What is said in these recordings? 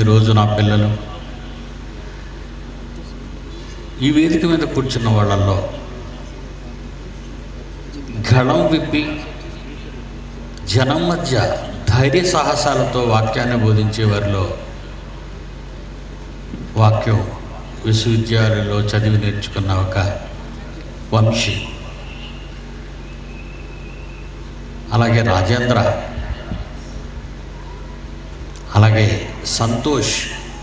ఈరోజు నా పిల్లలు ఈ వేదిక మీద కూర్చున్న వాళ్ళల్లో గళం విప్పి జనం మధ్య ధైర్య సాహసాలతో వాక్యాన్ని బోధించే వారిలో వాక్యం విశ్వవిద్యాలయంలో చదివి నేర్చుకున్న ఒక వంశీ అలాగే రాజేంద్ర అలాగే సంతోష్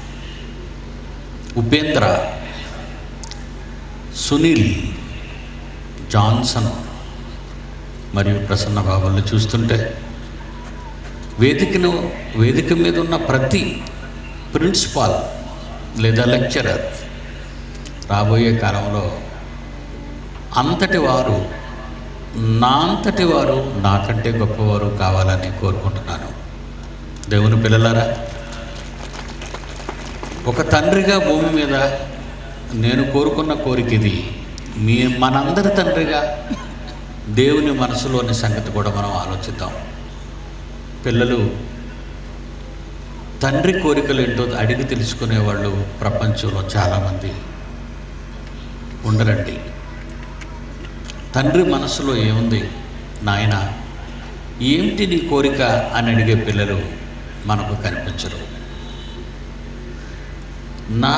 ఉపేంద్ర సునీల్ జాన్సన్ మరియు ప్రసన్న బాబుల్ని చూస్తుంటే వేదికను వేదిక మీద ఉన్న ప్రతి ప్రిన్సిపాల్ లేదా లెక్చరర్ రాబోయే కాలంలో అంతటి వారు నా అంతటి వారు నాకంటే గొప్పవారు కావాలని కోరుకుంటున్నాను దేవుని పిల్లలారా ఒక తండ్రిగా భూమి మీద నేను కోరుకున్న కోరిక ఇది మీ మనందరి తండ్రిగా దేవుని మనసులోని సంగతి కూడా మనం ఆలోచిద్దాం పిల్లలు తండ్రి కోరికలు ఏంటో అడిగి తెలుసుకునే వాళ్ళు ప్రపంచంలో చాలామంది ఉండరండి తండ్రి మనసులో ఏముంది నాయన ఏమిటి నీ కోరిక అని అడిగే పిల్లలు మనకు కనిపించరు నా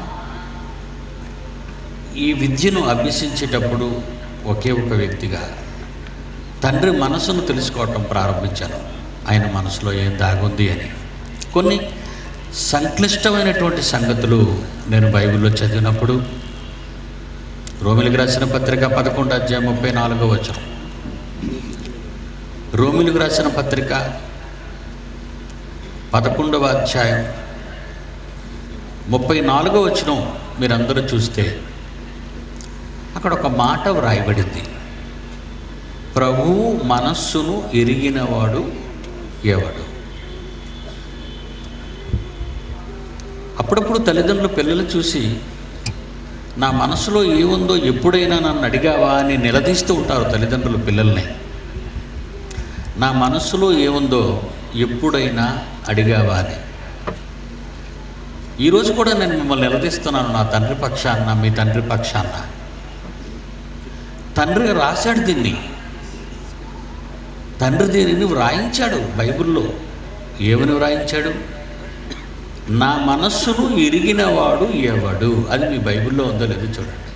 ఈ విద్యను అభ్యసించేటప్పుడు ఒకే ఒక వ్యక్తిగా తండ్రి మనసును తెలుసుకోవటం ప్రారంభించాను ఆయన మనసులో ఏం దాగుంది అని కొన్ని సంక్లిష్టమైనటువంటి సంగతులు నేను బైబిల్లో చదివినప్పుడు రోమిలికి రాసిన పత్రిక పదకొండు అధ్యాయం ముప్పై నాలుగో వచనం రోమిలికి రాసిన పత్రిక పదకొండవ అధ్యాయం ముప్పై నాలుగో వచనం మీరందరూ చూస్తే అక్కడ ఒక మాట వ్రాయబడింది ప్రభువు మనస్సును ఎరిగినవాడు ఎవడు అప్పుడప్పుడు తల్లిదండ్రులు పిల్లలు చూసి నా మనసులో ఏముందో ఎప్పుడైనా నన్ను అడిగావా అని నిలదీస్తూ ఉంటారు తల్లిదండ్రులు పిల్లల్ని నా మనస్సులో ఏముందో ఎప్పుడైనా అడిగావా అని ఈరోజు కూడా నేను మిమ్మల్ని నిలదీస్తున్నాను నా తండ్రి పక్షాన్న మీ తండ్రి పక్షాన్న తండ్రి రాశాడు దీన్ని తండ్రి దీనిని వ్రాయించాడు బైబిల్లో ఏమని వ్రాయించాడు నా మనస్సును ఎరిగినవాడు ఎవడు అది మీ బైబిల్లో ఉందో లేదో చూడండి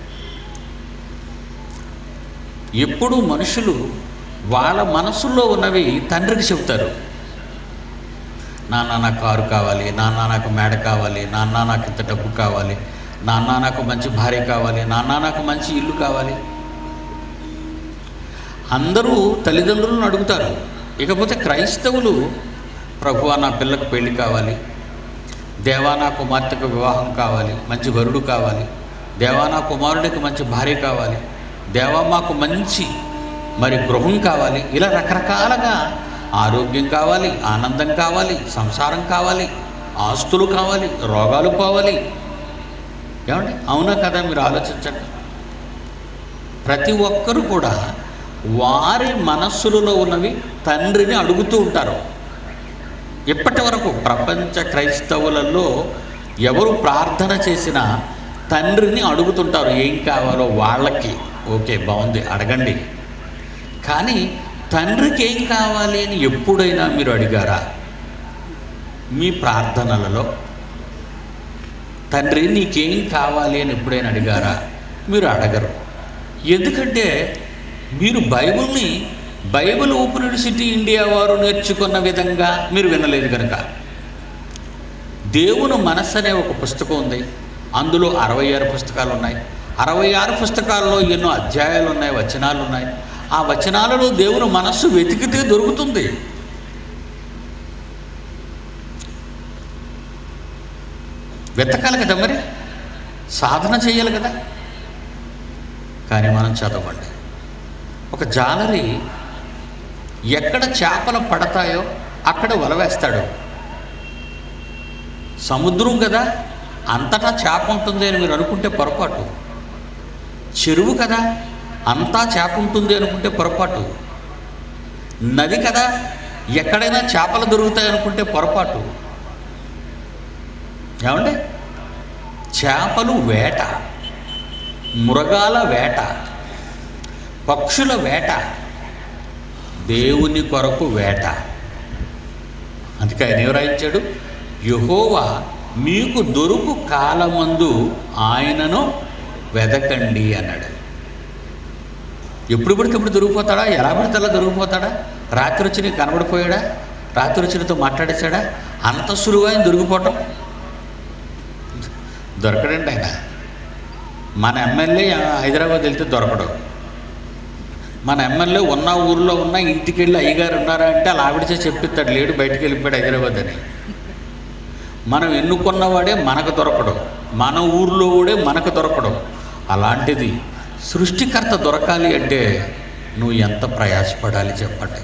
ఎప్పుడు మనుషులు వాళ్ళ మనసుల్లో ఉన్నవి తండ్రికి చెబుతారు నాన్న నాకు కారు కావాలి నాన్న నాకు మేడ కావాలి నాన్న నాకు ఇంత డబ్బు కావాలి నాన్న నాకు మంచి భార్య కావాలి నాన్న నాకు మంచి ఇల్లు కావాలి అందరూ తల్లిదండ్రులను అడుగుతారు ఇకపోతే క్రైస్తవులు ప్రభువా నా పిల్లకు పెళ్లి కావాలి దేవా నా కుమార్తెకు వివాహం కావాలి మంచి వరుడు కావాలి దేవా నా కుమారుడికి మంచి భార్య కావాలి దేవా మాకు మంచి మరి గృహం కావాలి ఇలా రకరకాలుగా ఆరోగ్యం కావాలి ఆనందం కావాలి సంసారం కావాలి ఆస్తులు కావాలి రోగాలు పోవాలి ఏమండి అవునా కదా మీరు ఆలోచించండి ప్రతి ఒక్కరు కూడా వారి మనస్సులలో ఉన్నవి తండ్రిని అడుగుతూ ఉంటారు ఇప్పటి వరకు ప్రపంచ క్రైస్తవులలో ఎవరు ప్రార్థన చేసినా తండ్రిని అడుగుతుంటారు ఏం కావాలో వాళ్ళకి ఓకే బాగుంది అడగండి కానీ తండ్రికి ఏం కావాలి అని ఎప్పుడైనా మీరు అడిగారా మీ ప్రార్థనలలో తండ్రి నీకేం కావాలి అని ఎప్పుడైనా అడిగారా మీరు అడగరు ఎందుకంటే మీరు బైబిల్ని బైబిల్ ఓపెన్ యూనివర్సిటీ ఇండియా వారు నేర్చుకున్న విధంగా మీరు వినలేదు కనుక దేవుని మనస్సు అనే ఒక పుస్తకం ఉంది అందులో అరవై ఆరు పుస్తకాలు ఉన్నాయి అరవై ఆరు పుస్తకాల్లో ఎన్నో అధ్యాయాలు ఉన్నాయి వచనాలు ఉన్నాయి ఆ వచనాలలో దేవుని మనస్సు వెతికితే దొరుకుతుంది వెతకాలి కదా మరి సాధన చేయాలి కదా కానీ మనం చదవండి ఒక జాలరి ఎక్కడ చేపలు పడతాయో అక్కడ వలవేస్తాడు సముద్రం కదా అంతటా చేప ఉంటుంది అని మీరు అనుకుంటే పొరపాటు చెరువు కదా అంతా చేప ఉంటుంది అనుకుంటే పొరపాటు నది కదా ఎక్కడైనా చేపలు దొరుకుతాయి అనుకుంటే పొరపాటు ఏమండి చేపలు వేట మృగాల వేట పక్షుల వేట దేవుని కొరకు వేట అందుకే ఆయన ఏం రాయించాడు యహోవా మీకు దొరుకు కాలమందు ఆయనను వెదకండి అన్నాడు ఎప్పుడు పడితే ఎప్పుడు దొరికిపోతాడా ఎలా పడితే అలా దొరికిపోతాడా రాత్రి వచ్చి నీకు కనబడిపోయాడా రాత్రి వచ్చినతో మాట్లాడేశాడా అంత సులువైన దొరికిపోవటం దొరకడండి ఆయన మన ఎమ్మెల్యే హైదరాబాద్ వెళ్తే దొరకడు మన ఎమ్మెల్యే ఉన్న ఊర్లో ఉన్న ఇంటికి వెళ్ళి అయ్యగారు ఉన్నారా అంటే అలా ఆవిడచే చెప్పిస్తాడు లేడు బయటికి వెళ్ళిపోయాడు హైదరాబాద్ అని మనం ఎన్నుకున్నవాడే మనకు దొరకడు మన ఊర్లో కూడా మనకు దొరకడు అలాంటిది సృష్టికర్త దొరకాలి అంటే నువ్వు ఎంత ప్రయాసపడాలి చెప్పండి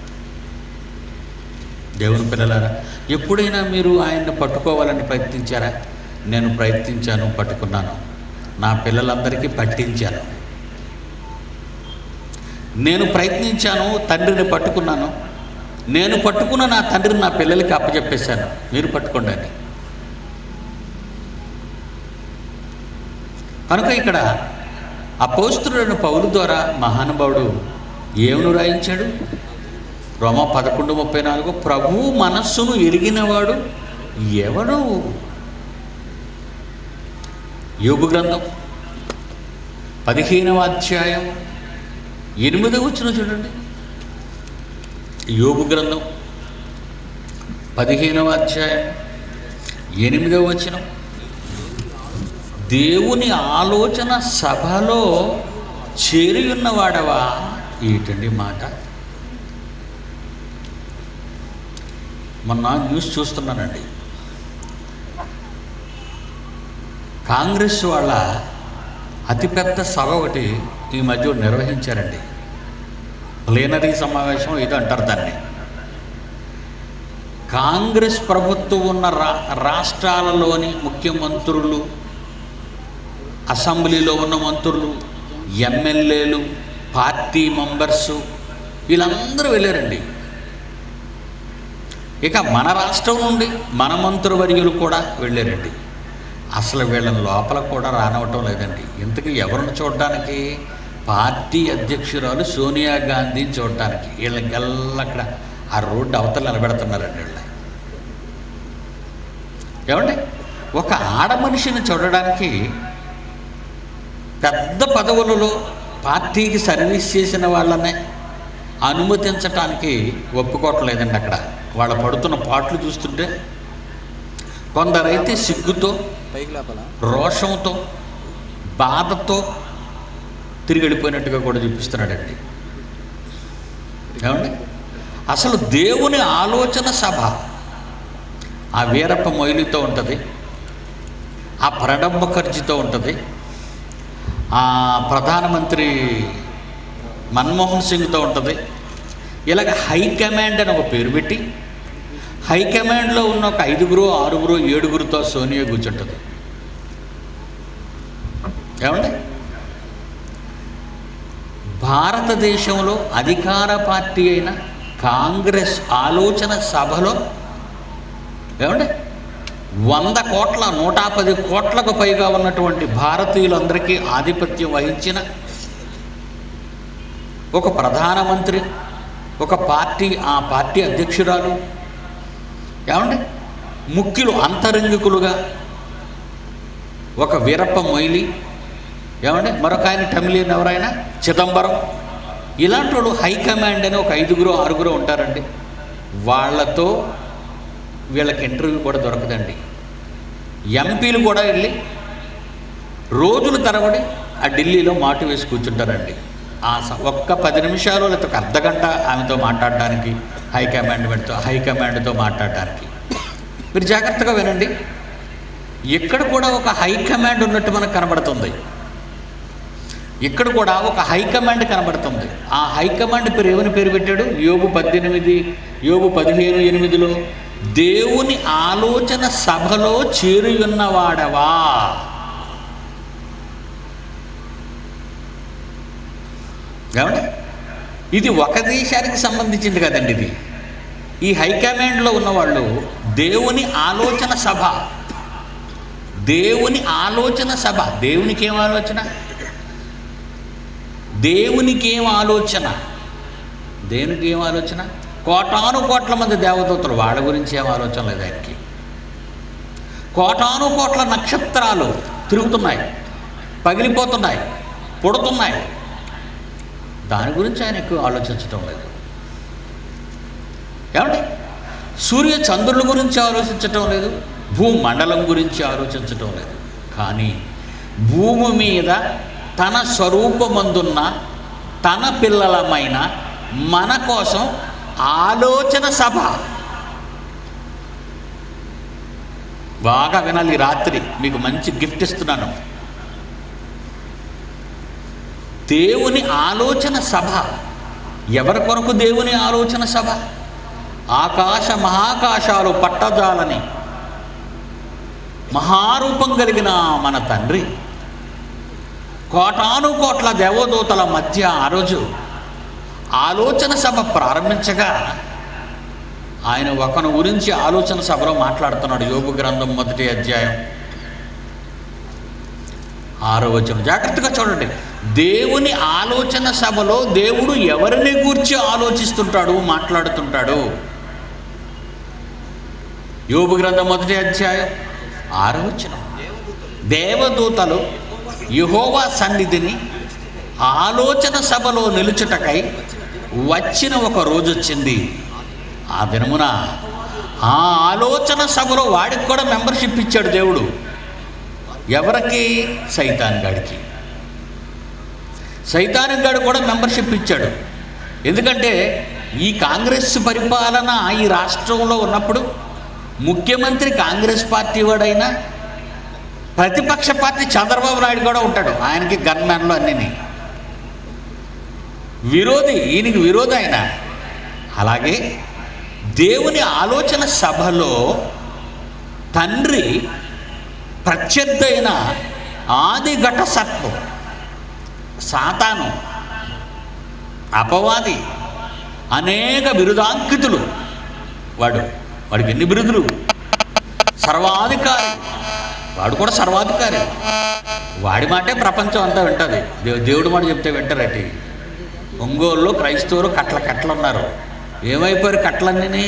దేవుని పిల్లలారా ఎప్పుడైనా మీరు ఆయన్ని పట్టుకోవాలని ప్రయత్నించారా నేను ప్రయత్నించాను పట్టుకున్నాను నా పిల్లలందరికీ పట్టించాను నేను ప్రయత్నించాను తండ్రిని పట్టుకున్నాను నేను పట్టుకున్న నా తండ్రిని నా పిల్లలకి అప్పచెప్పేశాను మీరు పట్టుకోండి అని కనుక ఇక్కడ అపోస్తుడైన పౌలు ద్వారా మహానుభావుడు ఏమను రాయించాడు రోమ పదకొండు ముప్పై నాలుగు ప్రభువు మనస్సును ఎరిగినవాడు ఎవడు యోగు గ్రంథం పదిహేనవ అధ్యాయం ఎనిమిదవ వచ్చిన చూడండి యోగు గ్రంథం పదిహేనవ అధ్యాయం ఎనిమిదవ వచనం దేవుని ఆలోచన సభలో చేరి ఉన్నవాడవా ఏంటండి మాట మొన్న న్యూస్ చూస్తున్నానండి కాంగ్రెస్ వాళ్ళ అతిపెద్ద సభ ఒకటి ఈ మధ్య నిర్వహించారండి ప్లేనరీ సమావేశం ఏదో అంటారు దాన్ని కాంగ్రెస్ ప్రభుత్వం ఉన్న రా రాష్ట్రాలలోని ముఖ్యమంత్రులు అసెంబ్లీలో ఉన్న మంత్రులు ఎమ్మెల్యేలు పార్టీ మెంబర్సు వీళ్ళందరూ వెళ్ళారండి ఇక మన రాష్ట్రం నుండి మన మంత్రివర్యులు కూడా వెళ్ళారండి అసలు వీళ్ళని లోపల కూడా రానవటం లేదండి ఇంతకీ ఎవరిని చూడడానికి పార్టీ అధ్యక్షురాలు సోనియా గాంధీని చూడటానికి వీళ్ళకెల్లా అక్కడ ఆ రోడ్డు అవతల నిలబెడుతున్నారండి వీళ్ళని ఏమండి ఒక ఆడ మనిషిని చూడడానికి పెద్ద పదవులలో పార్టీకి సర్వీస్ చేసిన వాళ్ళనే అనుమతించటానికి ఒప్పుకోవట్లేదండి అక్కడ వాళ్ళ పడుతున్న పాటలు చూస్తుంటే కొందరైతే సిగ్గుతో పైకి లేపాలా రోషంతో బాధతో తిరిగి వెళ్ళిపోయినట్టుగా కూడా చూపిస్తున్నాడండి ఏమండి అసలు దేవుని ఆలోచన సభ ఆ వీరప్ప మొయిలితో ఉంటుంది ఆ ప్రణబ్ ముఖర్జీతో ఉంటుంది ఆ ప్రధానమంత్రి మన్మోహన్ సింగ్తో ఉంటుంది ఇలాగ హైకమాండ్ అని ఒక పేరు పెట్టి హైకమాండ్లో ఉన్న ఒక ఐదుగురు ఆరుగురు ఏడుగురితో సోనియా కూర్చుంటుంది ఏమండి భారతదేశంలో అధికార పార్టీ అయిన కాంగ్రెస్ ఆలోచన సభలో ఏమండి వంద కోట్ల నూట పది కోట్లకు పైగా ఉన్నటువంటి భారతీయులందరికీ ఆధిపత్యం వహించిన ఒక ప్రధానమంత్రి ఒక పార్టీ ఆ పార్టీ అధ్యక్షురాలు ఏమండి ముఖ్యులు అంతరంగికులుగా ఒక వీరప్ప మొయిలి ఏమండి మరొక ఆయన టమిలియన్ ఎవరైనా చిదంబరం ఇలాంటి వాళ్ళు హైకమాండ్ అని ఒక ఐదుగురు ఆరుగురు ఉంటారండి వాళ్ళతో వీళ్ళకి ఇంటర్వ్యూ కూడా దొరకదండి ఎంపీలు కూడా వెళ్ళి రోజుల తరబడి ఆ ఢిల్లీలో మాటు వేసి కూర్చుంటారండి ఆ స- ఒక్క పది నిమిషాలు లేకపోతే ఒక అర్ధ గంట ఆమెతో మాట్లాడడానికి హైకమాండ్తో హైకమాండ్తో మాట్లాడడానికి మీరు జాగ్రత్తగా వినండి ఇక్కడ కూడా ఒక హైకమాండ్ ఉన్నట్టు మనకు కనబడుతుంది ఇక్కడ కూడా ఒక హైకమాండ్ కనబడుతుంది ఆ హైకమాండ్ పేరు ఏమని పేరు పెట్టాడు యోగు పద్దెనిమిది యోగు పదిహేను ఎనిమిదిలో దేవుని ఆలోచన సభలో చేరియున్నవాడవా ఏమండి ఇది ఒక దేశానికి సంబంధించింది కదండి ఇది ఈ హైకమాండ్లో ఉన్నవాళ్ళు దేవుని ఆలోచన సభ దేవుని ఆలోచన సభ దేవునికి ఏం ఆలోచన దేవునికి ఏం ఆలోచన దేవునికి ఏం ఆలోచన కోటాను కోట్ల మంది దేవదూతలు వాళ్ళ గురించి ఏం ఆలోచన లేదు ఆయనకి కోటాను కోట్ల నక్షత్రాలు తిరుగుతున్నాయి పగిలిపోతున్నాయి పుడుతున్నాయి దాని గురించి ఆయన ఎక్కువ ఆలోచించటం లేదు ఏమండి సూర్య చంద్రుల గురించి ఆలోచించటం లేదు భూమండలం గురించి ఆలోచించటం లేదు కానీ భూమి మీద తన స్వరూపమందున్న తన పిల్లలమైన మన కోసం ఆలోచన సభ బాగా వినాలి ఈ రాత్రి మీకు మంచి గిఫ్ట్ ఇస్తున్నాను దేవుని ఆలోచన సభ ఎవరి కొరకు దేవుని ఆలోచన సభ ఆకాశ మహాకాశాలు పట్టజాలని మహారూపం కలిగిన మన తండ్రి కోటాను కోట్ల దేవదూతల మధ్య ఆ రోజు ఆలోచన సభ ప్రారంభించగా ఆయన ఒకను గురించి ఆలోచన సభలో మాట్లాడుతున్నాడు యోగు గ్రంథం మొదటి అధ్యాయం ఆరో వచనం జాగ్రత్తగా చూడండి దేవుని ఆలోచన సభలో దేవుడు ఎవరిని గూర్చి ఆలోచిస్తుంటాడు మాట్లాడుతుంటాడు యోగు గ్రంథం మొదటి అధ్యాయం ఆరో వచనం దేవదూతలు యహోవా సన్నిధిని ఆలోచన సభలో నిలుచుటకై వచ్చిన ఒక రోజు వచ్చింది ఆ దినమున ఆ ఆలోచన సభలో వాడికి కూడా మెంబర్షిప్ ఇచ్చాడు దేవుడు ఎవరికి సైతాన్ గాడికి సైతాన్ గాడు కూడా మెంబర్షిప్ ఇచ్చాడు ఎందుకంటే ఈ కాంగ్రెస్ పరిపాలన ఈ రాష్ట్రంలో ఉన్నప్పుడు ముఖ్యమంత్రి కాంగ్రెస్ పార్టీ వాడైనా ప్రతిపక్ష పార్టీ చంద్రబాబు నాయుడు కూడా ఉంటాడు ఆయనకి గన్మ్యాన్లు అన్నీ విరోధి ఈయనకి విరోధి ఆయన అలాగే దేవుని ఆలోచన సభలో తండ్రి ప్రత్యర్థైన ఆది ఘట సత్వం సాతాను అపవాది అనేక బిరుదాంకితులు వాడు వాడికి ఎన్ని బిరుదులు సర్వాధికారి వాడు కూడా సర్వాధికారి వాడి మాటే ప్రపంచం అంతా వింటుంది దేవు దేవుడి మాట చెప్తే వింటారటి ఒంగోలులో క్రైస్తవులు కట్ల కట్టలు ఉన్నారు ఏమైపోయారు కట్లన్నీ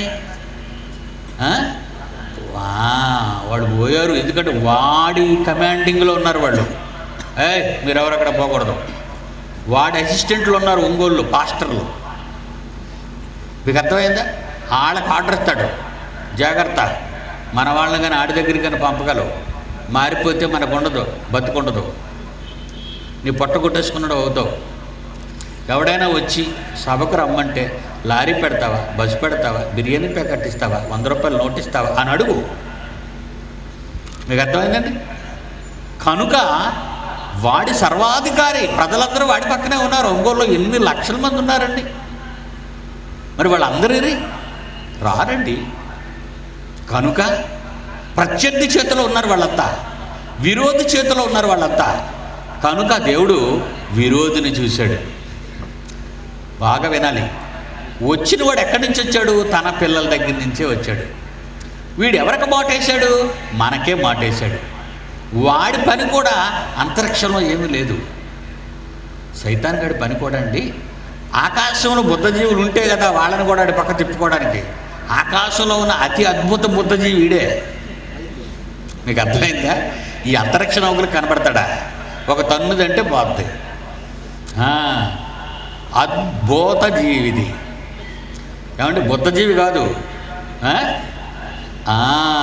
వా వాడు పోయారు ఎందుకంటే వాడి కమాండింగ్లో ఉన్నారు వాళ్ళు ఏ మీరెవరు అక్కడ పోకూడదు వాడి అసిస్టెంట్లు ఉన్నారు ఒంగోళ్ళు పాస్టర్లు మీకు అర్థమైందా వాళ్ళకి ఆర్డర్ ఇస్తాడు జాగ్రత్త మన వాళ్ళని కానీ ఆడి దగ్గరికి కానీ పంపగలవు మారిపోతే మనకు ఉండదు బతుకుండదు నీ పొట్ట కొట్టేసుకున్నాడు అవుతావు ఎవడైనా వచ్చి సభకు రమ్మంటే లారీ పెడతావా బస్సు పెడతావా బిర్యానీ ప్యాకెట్ ఇస్తావా వంద రూపాయలు నోట్ ఇస్తావా అని అడుగు మీకు అర్థమైందండి కనుక వాడి సర్వాధికారి ప్రజలందరూ వాడి పక్కనే ఉన్నారు ఒంగోలులో ఎన్ని లక్షల మంది ఉన్నారండి మరి వాళ్ళందరూ రారండి కనుక ప్రత్యర్థి చేతిలో ఉన్నారు వాళ్ళంతా విరోధి చేతిలో ఉన్నారు వాళ్ళంతా కనుక దేవుడు విరోధిని చూశాడు బాగా వినాలి వచ్చిన వాడు ఎక్కడి నుంచి వచ్చాడు తన పిల్లల దగ్గర నుంచే వచ్చాడు వీడు ఎవరికి మాటేశాడు మనకే మాటేశాడు వాడి పని కూడా అంతరిక్షంలో ఏమీ లేదు సైతాన్ గడి పని కూడా అండి ఆకాశంలో బుద్ధజీవులు ఉంటే కదా వాళ్ళని కూడా ఆడి పక్క తిప్పుకోవడానికి ఆకాశంలో ఉన్న అతి అద్భుత బుద్ధజీవి వీడే మీకు అర్థమైందా ఈ అంతరిక్ష నౌకలు కనబడతాడా ఒక తన్నుదంటే పోద్ది ఆ, అద్భుత జీవిది ఏమంటే బుద్ధజీవి కాదు ఆ? ఆ,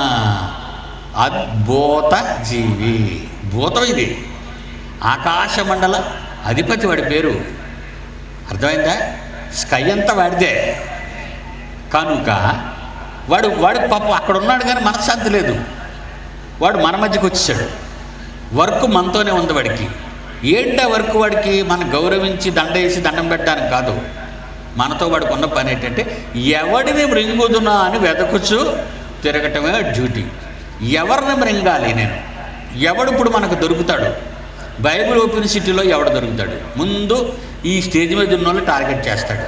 అద్భుత జీవి భూతం ఇది ఆకాశమండల అధిపతి వాడి పేరు అర్థమైందా స్కై అంతా వాడిదే కనుక వాడు వాడు పాపం అక్కడ ఉన్నాడు కానీ మనశ్శాంతి లేదు వాడు మన మధ్యకి వచ్చేసాడు వర్క్ మనతోనే ఉంది వాడికి ఏంటా వర్క్ వాడికి మనం గౌరవించి దండ వేసి దండం పెట్టడానికి కాదు మనతో వాడికి ఉన్న పని ఏంటంటే ఎవడిని మృంగుదునా అని వెతకుచు తిరగటమే డ్యూటీ ఎవరిని మృంగాలి నేను ఎవడు ఇప్పుడు మనకు దొరుకుతాడు బైబిల్ ఓపెన్ సిటీలో ఎవడు దొరుకుతాడు ముందు ఈ స్టేజ్ మీద ఉన్న వాళ్ళు టార్గెట్ చేస్తాడు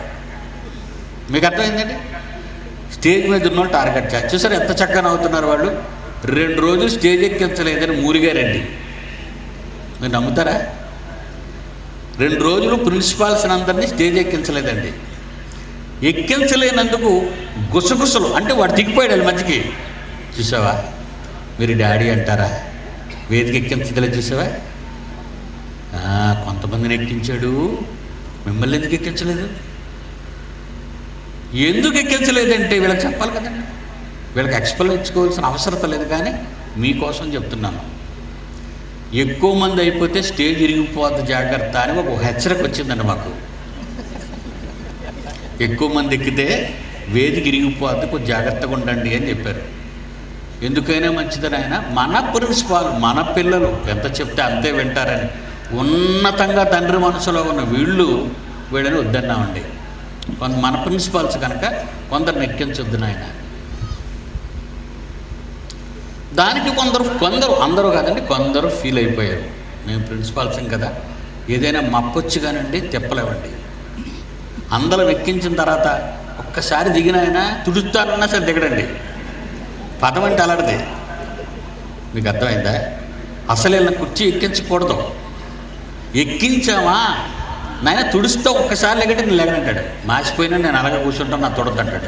మీకు అర్థమైందండి స్టేజ్ మీద ఉన్న వాళ్ళు టార్గెట్ చేస్తారు చూసారు ఎంత చక్కగా నవ్వుతున్నారు వాళ్ళు రెండు రోజులు స్టేజ్ ఎక్కించలేదని మూరిగారండి మీరు నమ్ముతారా రెండు రోజులు ప్రిన్సిపాల్స్ అందరినీ స్టేజ్ ఎక్కించలేదండి ఎక్కించలేనందుకు గుసగుసలు అంటే వాడు దిగిపోయాడు మధ్యకి చూసావా మీరు డాడీ అంటారా వేదిక ఎక్కించదలే చూసావా ఆ, కొంతమందిని ఎక్కించాడు మిమ్మల్ని ఎందుకు ఎక్కించలేదు ఎందుకు ఎక్కించలేదంటే వీళ్ళకి చెప్పాలి కదండి వీళ్ళకి ఎక్స్ప్లెయిన్ ఇచ్చుకోవాల్సిన అవసరం లేదు కానీ మీకోసం చెప్తున్నాను ఎక్కువ మంది అయిపోతే స్టేజ్ ఇరిగిపోద్ది జాగ్రత్త అని ఒక హెచ్చరిక వచ్చిందండి మాకు ఎక్కువ మంది ఎక్కితే వేదిక ఇరిగిపోద్ది కొంచెం జాగ్రత్తగా ఉండండి అని చెప్పారు ఎందుకైనా మంచిదని ఆయన మన ప్రిన్సిపాల్ మన పిల్లలు ఎంత చెప్తే అంతే వింటారని ఉన్నతంగా తండ్రి మనసులో ఉన్న వీళ్ళు వీళ్ళని వద్దన్నామండి కొంత మన ప్రిన్సిపాల్స్ కనుక కొందరు ఎక్కించొద్దు నాయన దానికి కొందరు కొందరు అందరూ కాదండి కొందరు ఫీల్ అయిపోయారు మేము ప్రిన్సిపాల్స్ కదా ఏదైనా మప్పొచ్చు కానండి తెప్పలేవండి అందరం ఎక్కించిన తర్వాత ఒక్కసారి దిగిన ఆయన తుడుస్తానన్నా సరే దిగడండి పదం అంటే అలాంటిది మీకు అర్థమైందా అసలు వీళ్ళని కుర్చీ ఎక్కించకూడదు ఎక్కించామా నాయన తుడుస్తూ ఒక్కసారి లెగంటే నేను లెగనంటాడు మాసిపోయినా నేను అలాగే కూర్చుంటాను నా తొడదంటాడు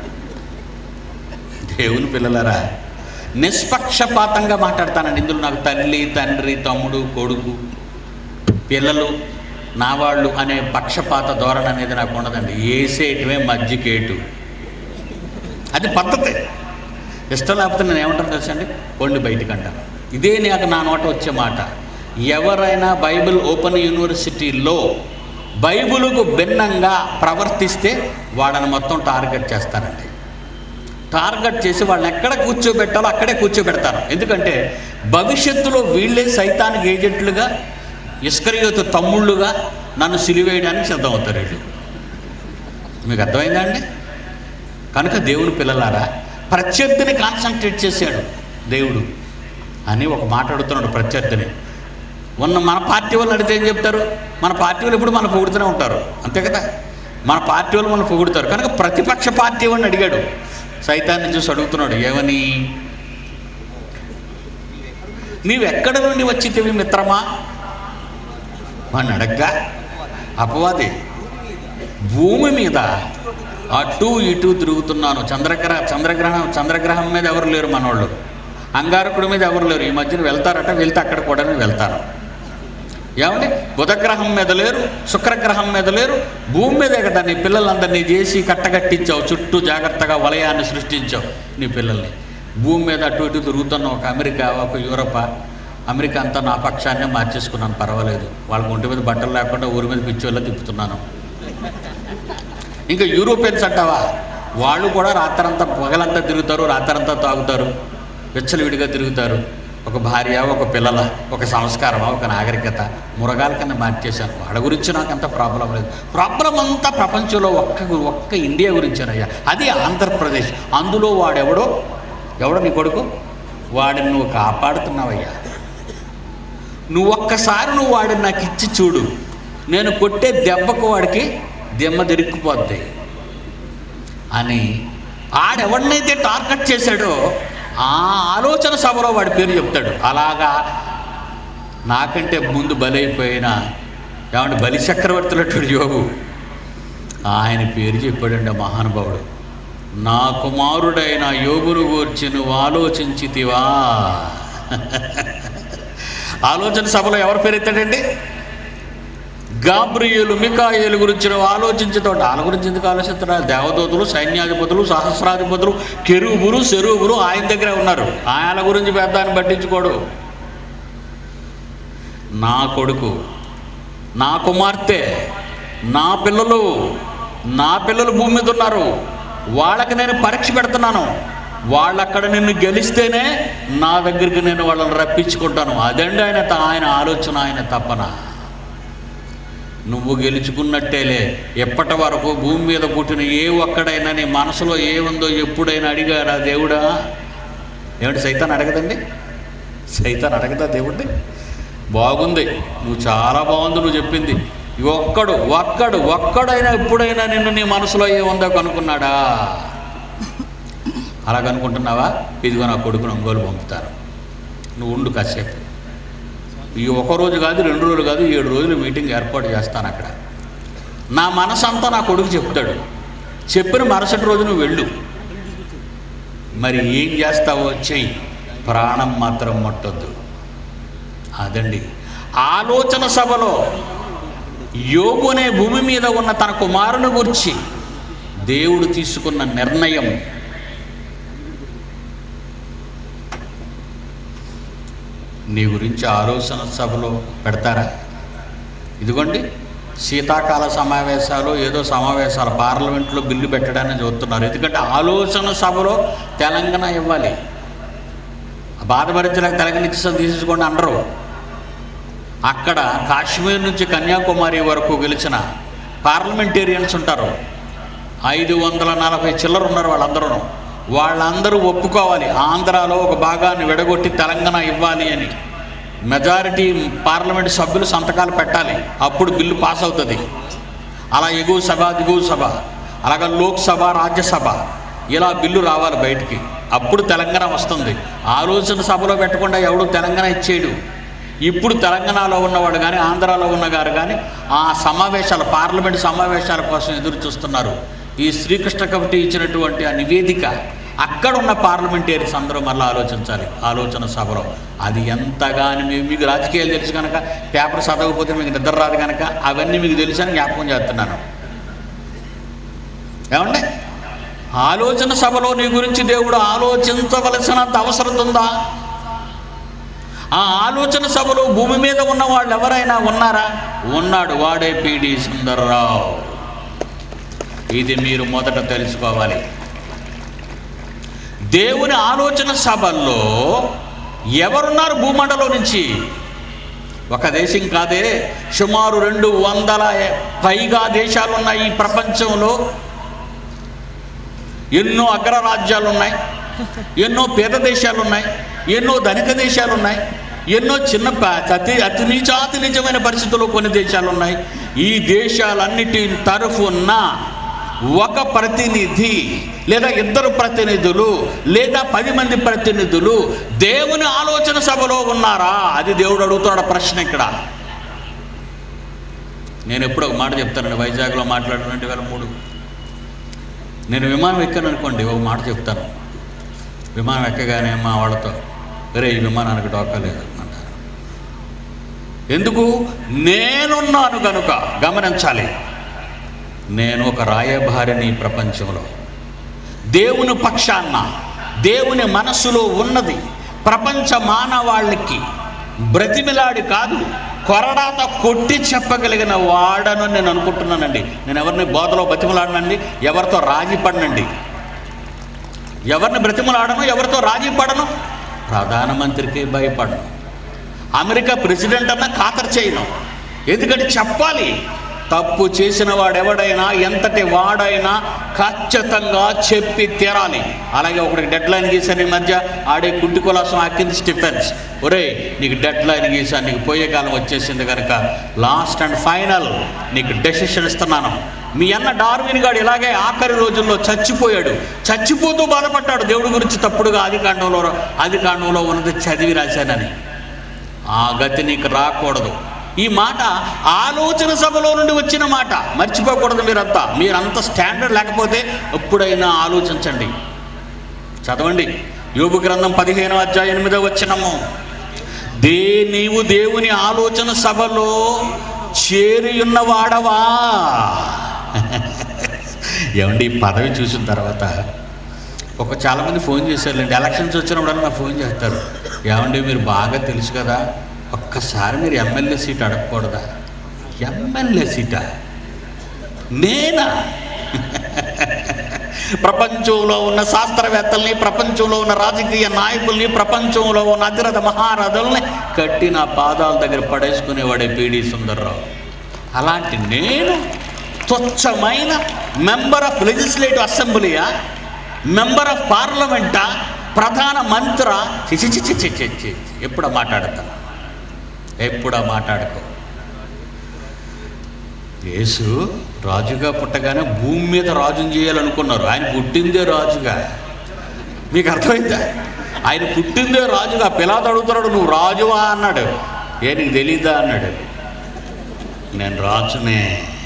దేవుని పిల్లలారా నిష్పక్షపాతంగా మాట్లాడతానండి ఇందులో నాకు తల్లి తండ్రి తమ్ముడు కొడుకు పిల్లలు నా వాళ్ళు అనే పక్షపాత ధోరణి అనేది నాకు ఉండదండి ఏసేయటమే మజ్జికేటు అది పద్ధతి ఇష్టం లేకపోతే నేను ఏమంటాను తెలుసండి కొండి బయటికి అంటాను ఇదే నాకు నా నోట వచ్చే మాట ఎవరైనా బైబిల్ ఓపెన్ యూనివర్సిటీలో బైబిలుకు భిన్నంగా ప్రవర్తిస్తే వాళ్ళని మొత్తం టార్గెట్ చేస్తారండి టార్గెట్ చేసి వాళ్ళని ఎక్కడ కూర్చోబెట్టాలో అక్కడే కూర్చోబెడతారు ఎందుకంటే భవిష్యత్తులో వీళ్ళే సైతానికి ఏజెంట్లుగా ఇస్కరియోతు తమ్ముళ్ళుగా నన్ను సిలివేయడానికి సిద్ధమవుతారు వీళ్ళు మీకు అర్థమైందా అండి కనుక దేవుని పిల్లలారా ప్రత్యర్థిని కాన్సన్ట్రేట్ చేశాడు దేవుడు అని ఒక మాట అడుగుతున్నాడు ప్రత్యర్థిని ఉన్న మన పార్టీ వాళ్ళు అడిగితే ఏం చెప్తారు మన పార్టీ వాళ్ళు ఎప్పుడు మనం పొగుడుతూనే ఉంటారు అంతే కదా మన పార్టీ వాళ్ళు మనం పొగుడుతారు కనుక ప్రతిపక్ష పార్టీ వాళ్ళని అడిగాడు సైతాన్ని చూసి అడుగుతున్నాడు ఏమని నీవెక్కడ నుండి వచ్చితివి మిత్రమా వాడిని అడగ్గా అపవాది భూమి మీద అటు ఇటు తిరుగుతున్నాను చంద్రగ్రహ చంద్రగ్రహం చంద్రగ్రహం మీద ఎవరు లేరు మనోళ్ళు అంగారకుడి మీద ఎవరు లేరు ఈ మధ్యన వెళ్తారట వెళ్తే అక్కడ కూడా వెళ్తారు ఏమండి బుధగ్రహం మీద లేరు శుక్రగ్రహం మీద లేరు భూమి మీదే కదా నీ పిల్లలందరినీ చేసి కట్టగట్టించావు చుట్టూ జాగ్రత్తగా వలయాన్ని సృష్టించావు నీ పిల్లల్ని భూమి మీద అటు ఇటు తిరుగుతున్న ఒక అమెరికా ఒక యూరప్ అమెరికా అంతా నా పక్షాన్నే మార్చేసుకున్నాను పర్వాలేదు వాళ్ళ ఒంటి మీద బట్టలు లేకుండా ఊరి మీద పిచ్చోళ్ళ తిప్పుతున్నాను ఇంకా యూరోపియన్స్ అంటావా వాళ్ళు కూడా రాత్రంతా పగలంతా తిరుగుతారు రాత్రంతా తాగుతారు విచ్చలవిడిగా తిరుగుతారు ఒక భార్య ఒక పిల్లల ఒక సంస్కారమా ఒక నాగరికత మురగాల కింద మార్చేశాను వాళ్ళ గురించి నాకు అంత ప్రాబ్లం లేదు ప్రాబ్లం అంతా ప్రపంచంలో ఒక్క గు- ఒక్క ఇండియా గురించేనయ్యా అది ఆంధ్రప్రదేశ్ అందులో వాడెవడో ఎవడో నీ కొడుకు వాడిని నువ్వు కాపాడుతున్నావయ్యా నువ్వు ఒక్కసారి నువ్వు వాడిని నాకు ఇచ్చి చూడు నేను కొట్టే దెబ్బకు వాడికి దెమ్మ తిరిగిపోద్ది అని ఆడెవడినైతే టార్గెట్ చేశాడో ఆ ఆలోచన సభలో వాడి పేరు చెప్తాడు అలాగా నాకంటే ముందు బలైపోయిన ఏమంటే బలి చక్రవర్తులటువంటి యోగు ఆయన పేరు చెప్పాడండి ఆ మహానుభావుడు నా కుమారుడైన యోగును గూర్చి నువ్వు ఆలోచించితివా ఆలోచన సభలో ఎవరి పేరు ఎత్తాడండి గాబ్రియేలు మికాయేలు గురించి నువ్వు ఆలోచించుతో వాళ్ళ గురించి ఎందుకు ఆలోచిస్తున్నా దేవదూతలు సైన్యాధిపతులు సహస్రాధిపతులు కెరువులు సెరువులు ఆయన దగ్గరే ఉన్నారు ఆయన గురించి పెద్దాన్ని పట్టించుకోడు నా కొడుకు నా కుమార్తె నా పిల్లలు నా పిల్లలు భూమి మీద ఉన్నారు వాళ్ళకి నేను పరీక్ష పెడుతున్నాను వాళ్ళు అక్కడ నిన్ను గెలిస్తేనే నా దగ్గరికి నేను వాళ్ళని రప్పించుకుంటాను అదండి ఆయన త- ఆయన ఆలోచన ఆయన తపన నువ్వు గెలుచుకున్నట్టేలే ఎప్పటి వరకు భూమి మీద పుట్టిన ఏ ఒక్కడైనా నీ మనసులో ఏముందో ఎప్పుడైనా అడిగాడా దేవుడా ఏమిటి సైతాన్ అడగదండి సైతాన్ అడగదా దేవుడిని బాగుంది నువ్వు చాలా బాగుంది నువ్వు చెప్పింది ఈ ఒక్కడు ఒక్కడు ఒక్కడైనా ఎప్పుడైనా నిన్ను నీ మనసులో ఏముందో కనుక్కున్నాడా అలాగనుకుంటున్నావా ఇదిగో నా కొడుకుని ఒంగోలు పంపుతారు నువ్వు ఉండు కాసేపు ఈ ఒక రోజు కాదు రెండు రోజులు కాదు ఏడు రోజులు మీటింగ్ ఏర్పాటు చేస్తాను అక్కడ నా మనసంతా నా కొడుకు చెప్తాడు చెప్పిన మరుసటి రోజు నువ్వు వెళ్ళు మరి ఏం చేస్తావో చెయ్యి ప్రాణం మాత్రం ముట్టొద్దు అదండి ఆలోచన సభలో యోగు అనే భూమి మీద ఉన్న తన కుమారుని గురించి దేవుడు తీసుకున్న నిర్ణయం నీ గురించి ఆలోచన సభలో పెడతారా ఇదిగోండి శీతాకాల సమావేశాలు ఏదో సమావేశాలు పార్లమెంట్లో బిల్లు పెట్టడాన్ని చూస్తున్నారు ఎందుకంటే ఆలోచన సభలో తెలంగాణ ఇవ్వాలి బాధపరించడానికి తెలంగాణ ఇచ్చి తీసుకోండి అనరు అక్కడ కాశ్మీర్ నుంచి కన్యాకుమారి వరకు గెలిచిన పార్లమెంటేరియన్స్ ఉంటారు ఐదు వందల నలభై చిల్లర ఉన్నారు వాళ్ళందరూ వాళ్ళందరూ ఒప్పుకోవాలి ఆంధ్రాలో ఒక భాగాన్ని విడగొట్టి తెలంగాణ ఇవ్వాలి అని మెజారిటీ పార్లమెంట్ సభ్యులు సంతకాలు పెట్టాలి అప్పుడు బిల్లు పాస్ అవుతుంది అలా ఎగువ సభ దిగువ సభ అలాగే లోక్సభ రాజ్యసభ ఇలా బిల్లు రావాలి బయటికి అప్పుడు తెలంగాణ వస్తుంది ఆలోచన సభలో పెట్టకుండా ఎవడు తెలంగాణ ఇచ్చేయడు ఇప్పుడు తెలంగాణలో ఉన్నవాడు కానీ ఆంధ్రాలో ఉన్నగారు కానీ ఆ సమావేశాల పార్లమెంట్ సమావేశాల కోసం ఎదురు చూస్తున్నారు ఈ శ్రీకృష్ణ కమిటీ ఇచ్చినటువంటి ఆ నివేదిక అక్కడ ఉన్న పార్లమెంటేరియన్స్ అందరూ మళ్ళీ ఆలోచించాలి ఆలోచన సభలో అది ఎంతగాని మీ మీకు రాజకీయాలు తెలుసు కనుక పేపర్ చదవకపోతే మీకు నిద్ర రాదు కనుక అవన్నీ మీకు తెలుసు అని జ్ఞాపకం చేస్తున్నాను ఏమండి ఆలోచన సభలో నీ గురించి దేవుడు ఆలోచించవలసినంత అవసరం ఉందా ఆ ఆలోచన సభలో భూమి మీద ఉన్న వాళ్ళు ఎవరైనా ఉన్నారా ఉన్నాడు వాడే పిడి సుందర్రావు ఇది మీరు మొదట తెలుసుకోవాలి దేవుని ఆలోచన సభల్లో ఎవరున్నారు భూమండలం నుంచి ఒక దేశం కాదే సుమారు రెండు వందల పైగా దేశాలు ఉన్నాయి ఈ ప్రపంచంలో ఎన్నో అగ్రరాజ్యాలు ఉన్నాయి ఎన్నో పేద దేశాలు ఉన్నాయి ఎన్నో ధనిక దేశాలు ఉన్నాయి ఎన్నో చిన్న ప- అతి అతి నీచాతి నిజమైన పరిస్థితుల్లో కొన్ని దేశాలు ఉన్నాయి ఈ దేశాలన్నిటి తరఫున ఒక ప్రతినిధి లేదా ఇద్దరు ప్రతినిధులు లేదా పది మంది ప్రతినిధులు దేవుని ఆలోచన సభలో ఉన్నారా అది దేవుడు అడుగుతున్నాడు ప్రశ్న ఇక్కడ నేను ఎప్పుడు ఒక మాట చెప్తానండి వైజాగ్లో మాట్లాడిన రెండు వేల మూడు నేను విమానం ఎక్కాను అనుకోండి ఒక మాట చెప్తాను విమానం ఎక్కగానే మా వాళ్ళతో వేరే ఈ విమానానికి డోకా లేదు అంటారు ఎందుకు నేనున్నాను కనుక గమనించాలి నేను ఒక రాయభారిని ఈ ప్రపంచంలో దేవుని పక్షాన దేవుని మనస్సులో ఉన్నది ప్రపంచ మానవాళ్ళకి బ్రతిమిలాడి కాదు కొరడాత కొట్టి చెప్పగలిగిన వాడను నేను అనుకుంటున్నానండి నేను ఎవరిని బోధలో బతిమలాడనండి ఎవరితో రాజీ పడనండి ఎవరిని బ్రతిమలాడను ఎవరితో రాజీ పడను ప్రధానమంత్రికి భయపడను అమెరికా ప్రెసిడెంట్ అన్న ఖాతరు చేయను ఎందుకంటే చెప్పాలి తప్పు చేసిన వాడెవడైనా ఎంతటి వాడైనా ఖచ్చితంగా చెప్పి తీరాలి అలాగే ఒకడికి డెడ్ లైన్ గీసాను ఈ మధ్య ఆడే కుంటి కులాసం అకింది స్టిఫెన్స్ ఒరే నీకు డెడ్ లైన్ గీసాను నీకు పోయే కాలం వచ్చేసింది కనుక లాస్ట్ అండ్ ఫైనల్ నీకు డెసిషన్ ఇస్తున్నాను మీ అన్న డార్విన్ గాడు ఇలాగే ఆఖరి రోజుల్లో చచ్చిపోయాడు చచ్చిపోతూ బాధపడ్డాడు దేవుడి గురించి తప్పుడుగా ఆది కాండంలో ఆది కాండంలో ఉన్నది చదివి రాశానని ఆ గతి నీకు రాకూడదు ఈ మాట ఆలోచన సభలో నుండి వచ్చిన మాట మర్చిపోకూడదు మీరంతా మీరంత స్టాండర్డ్ లేకపోతే ఎప్పుడైనా ఆలోచించండి చదవండి యోగు గ్రంథం పదిహేను అధ్యాయం ఎనిమిదో వచ్చినము దే నీవు దేవుని ఆలోచన సభలో చేరి ఉన్నవాడవా ఏమండి ఈ పదవి చూసిన తర్వాత ఒక చాలామంది ఫోన్ చేశారులేండి ఎలక్షన్స్ వచ్చినప్పుడు నాకు ఫోన్ చేస్తారు ఏమండి మీరు బాగా తెలుసు కదా ఒక్కసారి మీరు ఎమ్మెల్యే సీట్ అడగకూడదా ఎమ్మెల్యే సీటా నేనా ప్రపంచంలో ఉన్న శాస్త్రవేత్తల్ని ప్రపంచంలో ఉన్న రాజకీయ నాయకుల్ని ప్రపంచంలో ఉన్న అతిరథ మహారథుల్ని కట్టి నా పాదాల దగ్గర పడేసుకునేవాడే పీడి సుందర్రావు అలాంటి నేను తుచ్చమైన మెంబర్ ఆఫ్ లెజిస్లేటివ్ అసెంబ్లీయా మెంబర్ ఆఫ్ పార్లమెంటా ప్రధాన మంత్ర చిచి చిచి చిచి చిచి ఎప్పుడా మాట్లాడతాను ఎప్పుడా మాట్లాడుకో యేసు రాజుగా పుట్టగానే భూమి మీద రాజుని చేయాలనుకున్నారు ఆయన పుట్టిందే రాజుగా మీకు అర్థమైందా ఆయన పుట్టిందే రాజుగా పిలాత అడుగుతున్నాడు నువ్వు రాజువా అన్నాడు ఏ నీకు తెలీదా అన్నాడు నేను రాజునే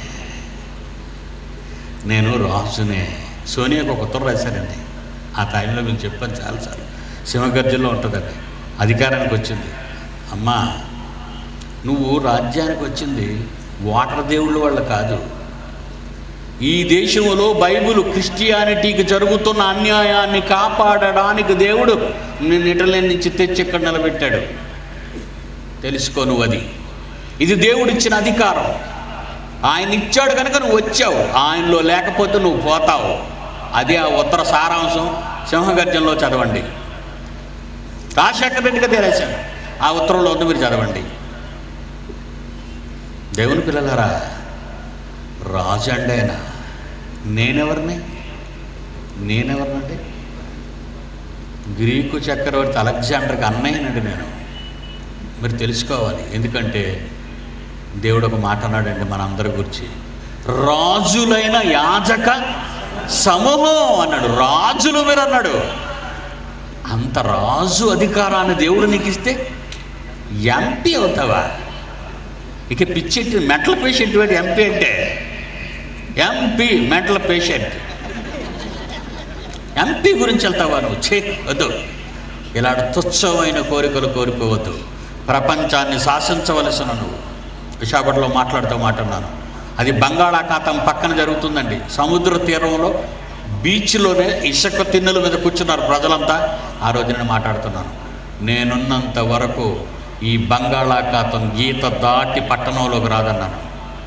నేను రాజునే సోనియాకు ఒక ఉత్తరం రాశానండి ఆ టైంలో మీకు చెప్పాను చాలాసార్లు సింహగర్జంలో ఉంటుందండి అధికారానికి వచ్చింది అమ్మా నువ్వు రాజ్యానికి వచ్చింది వాటర్ దేవుళ్ళ వల్ల కాదు ఈ దేశంలో బైబిల్ క్రిస్టియానిటీకి జరుగుతున్న అన్యాయాన్ని కాపాడడానికి దేవుడు నిన్ను ఇటలీ నుంచి తెచ్చి ఇక్కడ నిలబెట్టాడు తెలుసుకో నువ్వు అది ఇది దేవుడిచ్చిన అధికారం ఆయన ఇచ్చాడు కనుక నువ్వు వచ్చావు ఆయనలో లేకపోతే నువ్వు పోతావు అది ఆ ఉత్తర సారాంశం సింహగర్జంలో చదవండి రాజశేఖర రెడ్డిగా తేరేశాను ఆ ఉత్తరంలో ఉంది మీరు చదవండి దేవుని పిల్లలారా రాజు అండి ఆయన నేనెవరిని నేనెవరినండి గ్రీకు చక్రవర్తి అలెగ్జాండర్కి అన్నయ్యనండి నేను మీరు తెలుసుకోవాలి ఎందుకంటే దేవుడు ఒక మాట అన్నాడండి మనందరి గురించి రాజులైన యాజక సమూహం అన్నాడు రాజులు మీరు అన్నాడు అంత రాజు అధికారాన్ని దేవుడు నీకు ఇస్తే ఎంపీ అవుతావా ఇక పిచ్చెట్టి మెంటల్ పేషెంట్ వాడు ఎంపీ అంటే ఎంపీ మెంటల్ పేషెంట్ ఎంపీ గురించి వెళ్తావా నువ్వు చే వద్దు ఇలాంటి తుచ్చమైన కోరికలు కోరుకోవద్దు ప్రపంచాన్ని శాసించవలసిన నువ్వు విశాఖపట్నంలో మాట్లాడుతూ మాట్లాడినాను అది బంగాళాఖాతం పక్కన జరుగుతుందండి సముద్ర తీరంలో బీచ్లోనే ఇసుక తిన్నుల మీద కూర్చున్నారు ప్రజలంతా ఆ రోజు నేను మాట్లాడుతున్నాను నేనున్నంత వరకు ఈ బంగాళాఖాతం గీత దాటి పట్టణంలోకి రాదన్నాను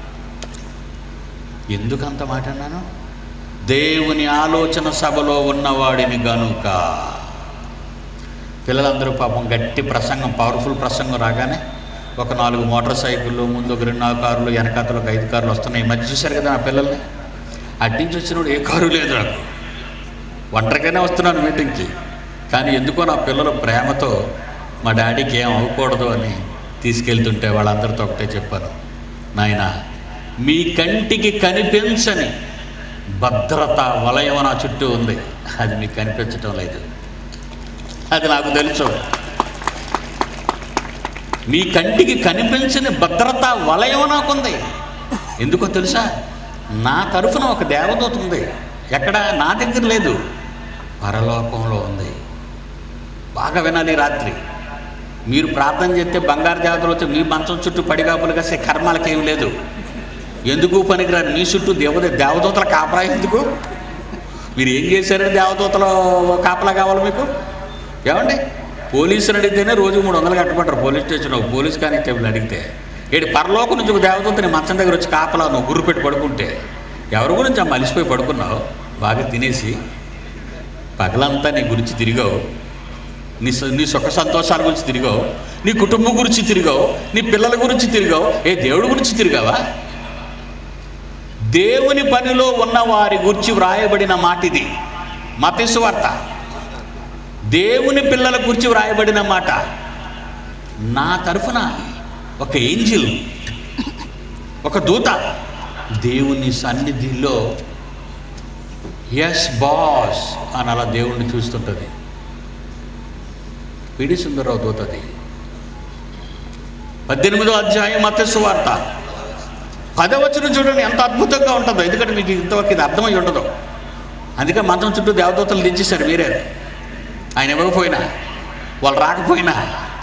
ఎందుకంత మాట అన్నాను దేవుని ఆలోచన సభలో ఉన్నవాడిని గనుక పిల్లలందరూ పాపం గట్టి ప్రసంగం పవర్ఫుల్ ప్రసంగం రాగానే ఒక నాలుగు మోటార్ సైకిళ్ళు ముందు ఒక రెండు నాలుగు కార్లు వెనకాతలు ఒక ఐదు కార్లు వస్తున్నాయి ఈ మధ్య చూశారు కదా నా పిల్లల్ని అడ్డించి వచ్చినప్పుడు ఏ కారు లేదు నాకు ఒంటరిగానే వస్తున్నాను మీటింగ్కి కానీ ఎందుకో నా పిల్లల ప్రేమతో మా డాడీకి ఏం అవ్వకూడదు అని తీసుకెళ్తుంటే వాళ్ళందరితో ఒకటే చెప్పాను నాయన మీ కంటికి కనిపించని భద్రత వలయం నా చుట్టూ ఉంది అది మీకు కనిపించటం లేదు అది నాకు తెలుసు మీ కంటికి కనిపించని భద్రత వలయం నాకుంది ఎందుకో తెలుసా నా తరఫున ఒక దేవదూత ఉంది ఎక్కడ నా దగ్గర లేదు పరలోకంలో ఉంది బాగా వినాలి రాత్రి మీరు ప్రార్థన చేస్తే బంగారు దేవతలు వచ్చి మీ మంచం చుట్టూ పడిగాపులుగా సే కర్మాలకేం లేదు ఎందుకు పనికిరారు మీ చుట్టూ దేవత దేవదూతల కాపలా ఎందుకు మీరు ఏం చేశారని దేవదూతలు కాపలా కావాలి మీకు ఏమండి పోలీసులు అడిగితేనే రోజు మూడు వందలు కట్టమంటారు పోలీస్ స్టేషన్లో పోలీస్ కానిస్టేబుల్ అడిగితే ఏడు పరలోకం నుంచి ఒక దేవదూత నీ మంచం దగ్గర వచ్చి కాపలా నువ్వు గుర్రు పెట్టి పడుకుంటే ఎవరి గురించి ఆ మలిసిపోయి పడుకున్నావు బాగా తినేసి పగలంతా నీ గురించి తిరిగావు నీ స- నీ సుఖ సంతోషాల గురించి తిరిగావు నీ కుటుంబం గురించి తిరిగావు నీ పిల్లల గురించి తిరిగావు ఏ దేవుడి గురించి తిరిగావా దేవుని పనిలో ఉన్న వారి గురించి వ్రాయబడిన మాట ఇది మతేసు వార్త దేవుని పిల్లల గురించి వ్రాయబడిన మాట నా తరఫున ఒక ఏంజిల్ ఒక దూత దేవుని సన్నిధిలో ఎస్ బాస్ అని అలా దేవుణ్ణి చూస్తుంటుంది పిడి సుందరరావు దూతది పద్దెనిమిదో అధ్యాయం మతస్సు వార్త పదవచనం చూడండి ఎంత అద్భుతంగా ఉంటుందో ఎందుకంటే మీకు ఇంతవరకు ఇది అర్థమై ఉండదు అందుకే మంత్రం చుట్టూ దేవదూతలు దించేశారు మీరే ఆయన ఇవ్వకపోయినా వాళ్ళు రాకపోయినా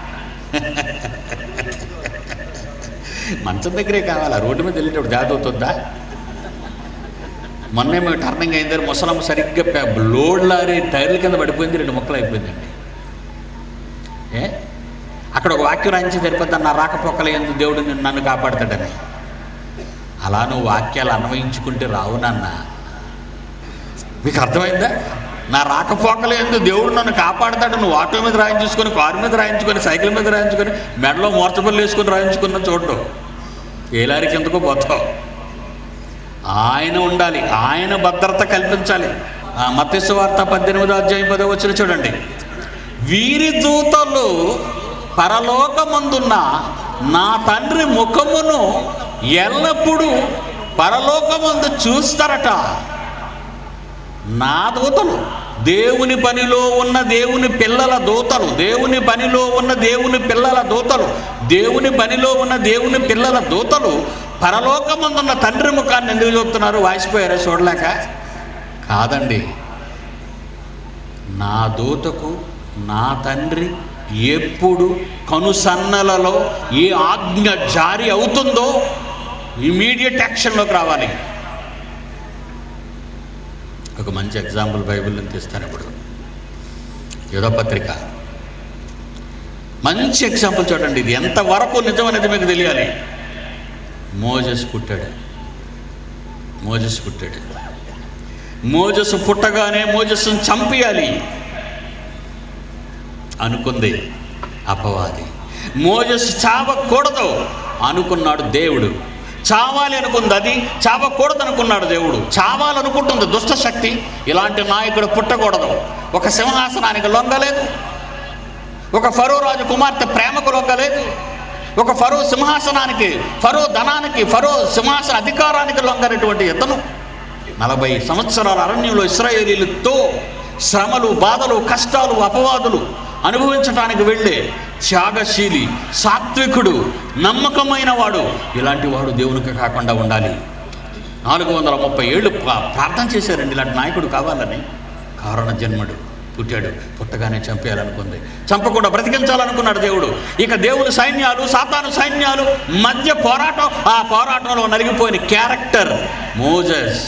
మంచం దగ్గరే కావాలా రోడ్డు మీద వెళ్ళేటప్పుడు దేవదూత వద్దా మొన్నే మేము టర్నింగ్ అయింది ముసలమ్మ సరిగ్గా పె- లోడ్ లారీ టైర్ల కింద పడిపోయింది రెండు ముక్కలు అయిపోయిందండి ఏ అక్కడ ఒక వాక్యం రాయించి సరిపోద్ది నా రాకపోకల ఎందు దేవుడు నిన్ను- నన్ను కాపాడతాడని అలా నువ్వు వాక్యాలు అన్వయించుకుంటే రావు నాన్న మీకు అర్థమైందా నా రాకపోకల ఎందు దేవుడు నన్ను కాపాడతాడు నువ్వు ఆటో మీద రాయించుకొని కారు మీద రాయించుకొని సైకిల్ మీద రాయించుకొని మెడలో మోర్చపల్లి వేసుకొని రాయించుకున్న చూడటం ఏ లారీకి ఎందుకో పోతావు ఆయన ఉండాలి ఆయన భద్రత కల్పించాలి ఆ మత్స్య వార్త పద్దెనిమిదో అధ్యాయం పదో వచ్చిన చూడండి వీరి దూతలు పరలోకమందున్న నా తండ్రి ముఖమును ఎల్లప్పుడూ పరలోకమందు చూస్తారట నా దూతలు దేవుని పనిలో ఉన్న దేవుని పిల్లల దూతలు దేవుని పనిలో ఉన్న దేవుని పిల్లల దూతలు దేవుని పనిలో ఉన్న దేవుని పిల్లల దూతలు పరలోకమందున్న తండ్రి ముఖాన్ని ఎందుకు చూస్తున్నారు వాసిపోయారా చూడలేక కాదండి నా దూతకు నా తండ్రి ఎప్పుడు కనుసన్నలలో ఏ ఆజ్ఞ జారీ అవుతుందో ఇమీడియట్ యాక్షన్లోకి రావాలి ఒక మంచి ఎగ్జాంపుల్ బైబిల్ నుంచి తీస్తాను ఇప్పుడు యుధపత్రిక మంచి ఎగ్జాంపుల్ చూడండి ఇది ఎంతవరకు నిజమనేది మీకు తెలియాలి మోజస్ పుట్టాడు మోజస్ పుట్టాడు మోజస్ పుట్టగానే మోజస్సును చంపేయాలి అనుకుంది అపవాది మోజస్ చావకూడదు అనుకున్నాడు దేవుడు చావాలి అనుకుంది అది చావకూడదు అనుకున్నాడు దేవుడు చావాలనుకుంటుంది దుష్ట శక్తి ఇలాంటి నాయకుడు పుట్టకూడదు ఒక సింహాసనానికి లొంగలేదు ఒక ఫరో రాజు కుమార్తె ప్రేమకు లొంగలేదు ఒక ఫరో సింహాసనానికి ఫరో ధనానికి ఫరో సింహాసన అధికారానికి లొంగనటువంటి ఇతను నలభై సంవత్సరాల అరణ్యంలో ఇస్రాయేలీలతో శ్రమలు బాధలు కష్టాలు అపవాదులు అనుభవించడానికి వెళ్ళే త్యాగశీలి సాత్వికుడు నమ్మకమైన వాడు ఇలాంటి వాడు దేవునికి కాకుండా ఉండాలి నాలుగు వందల ముప్పై ఏళ్ళు ప్రా- ప్రార్థన చేశారండి ఇలాంటి నాయకుడు కావాలని కారణ జన్మడు పుట్టాడు పుట్టగానే చంపేయాలనుకుంది చంపకుండా బ్రతికించాలనుకున్నాడు దేవుడు ఇక దేవుని సైన్యాలు సాతాను సైన్యాలు మధ్య పోరాటం ఆ పోరాటంలో నలిగిపోయిన క్యారెక్టర్ మోజస్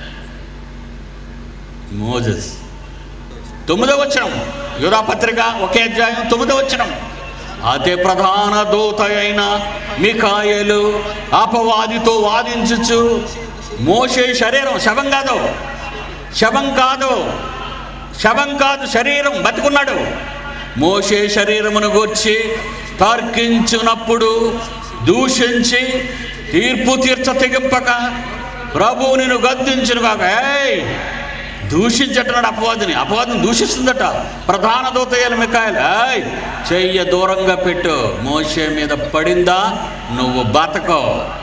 మోజస్ తొమ్మిదవ వచనం యూదా పత్రిక ఒకే అధ్యాయం తొమ్మిదవ వచనం అతి ప్రధాన దూత అయిన మికాయలు అపవాదితో వాదించుచు మోసే శరీరం శవం కాదు శవం కాదు శవం కాదు శరీరం బతుకున్నాడు మోసే శరీరమును గూర్చి తర్కించునప్పుడు దూషించి తీర్పు తీర్చ తెగింపక ప్రభువు నిన్ను గద్దించును కాక ఏయ్ దూషించటన్నాడు అపవాదిని అపవాదిని దూషిస్తుందట ప్రధాన దూతయ్యల మికాయలు ఏయ్ చెయ్య దూరంగా పెట్టు మోసే మీద పడిందా నువ్వు బతకో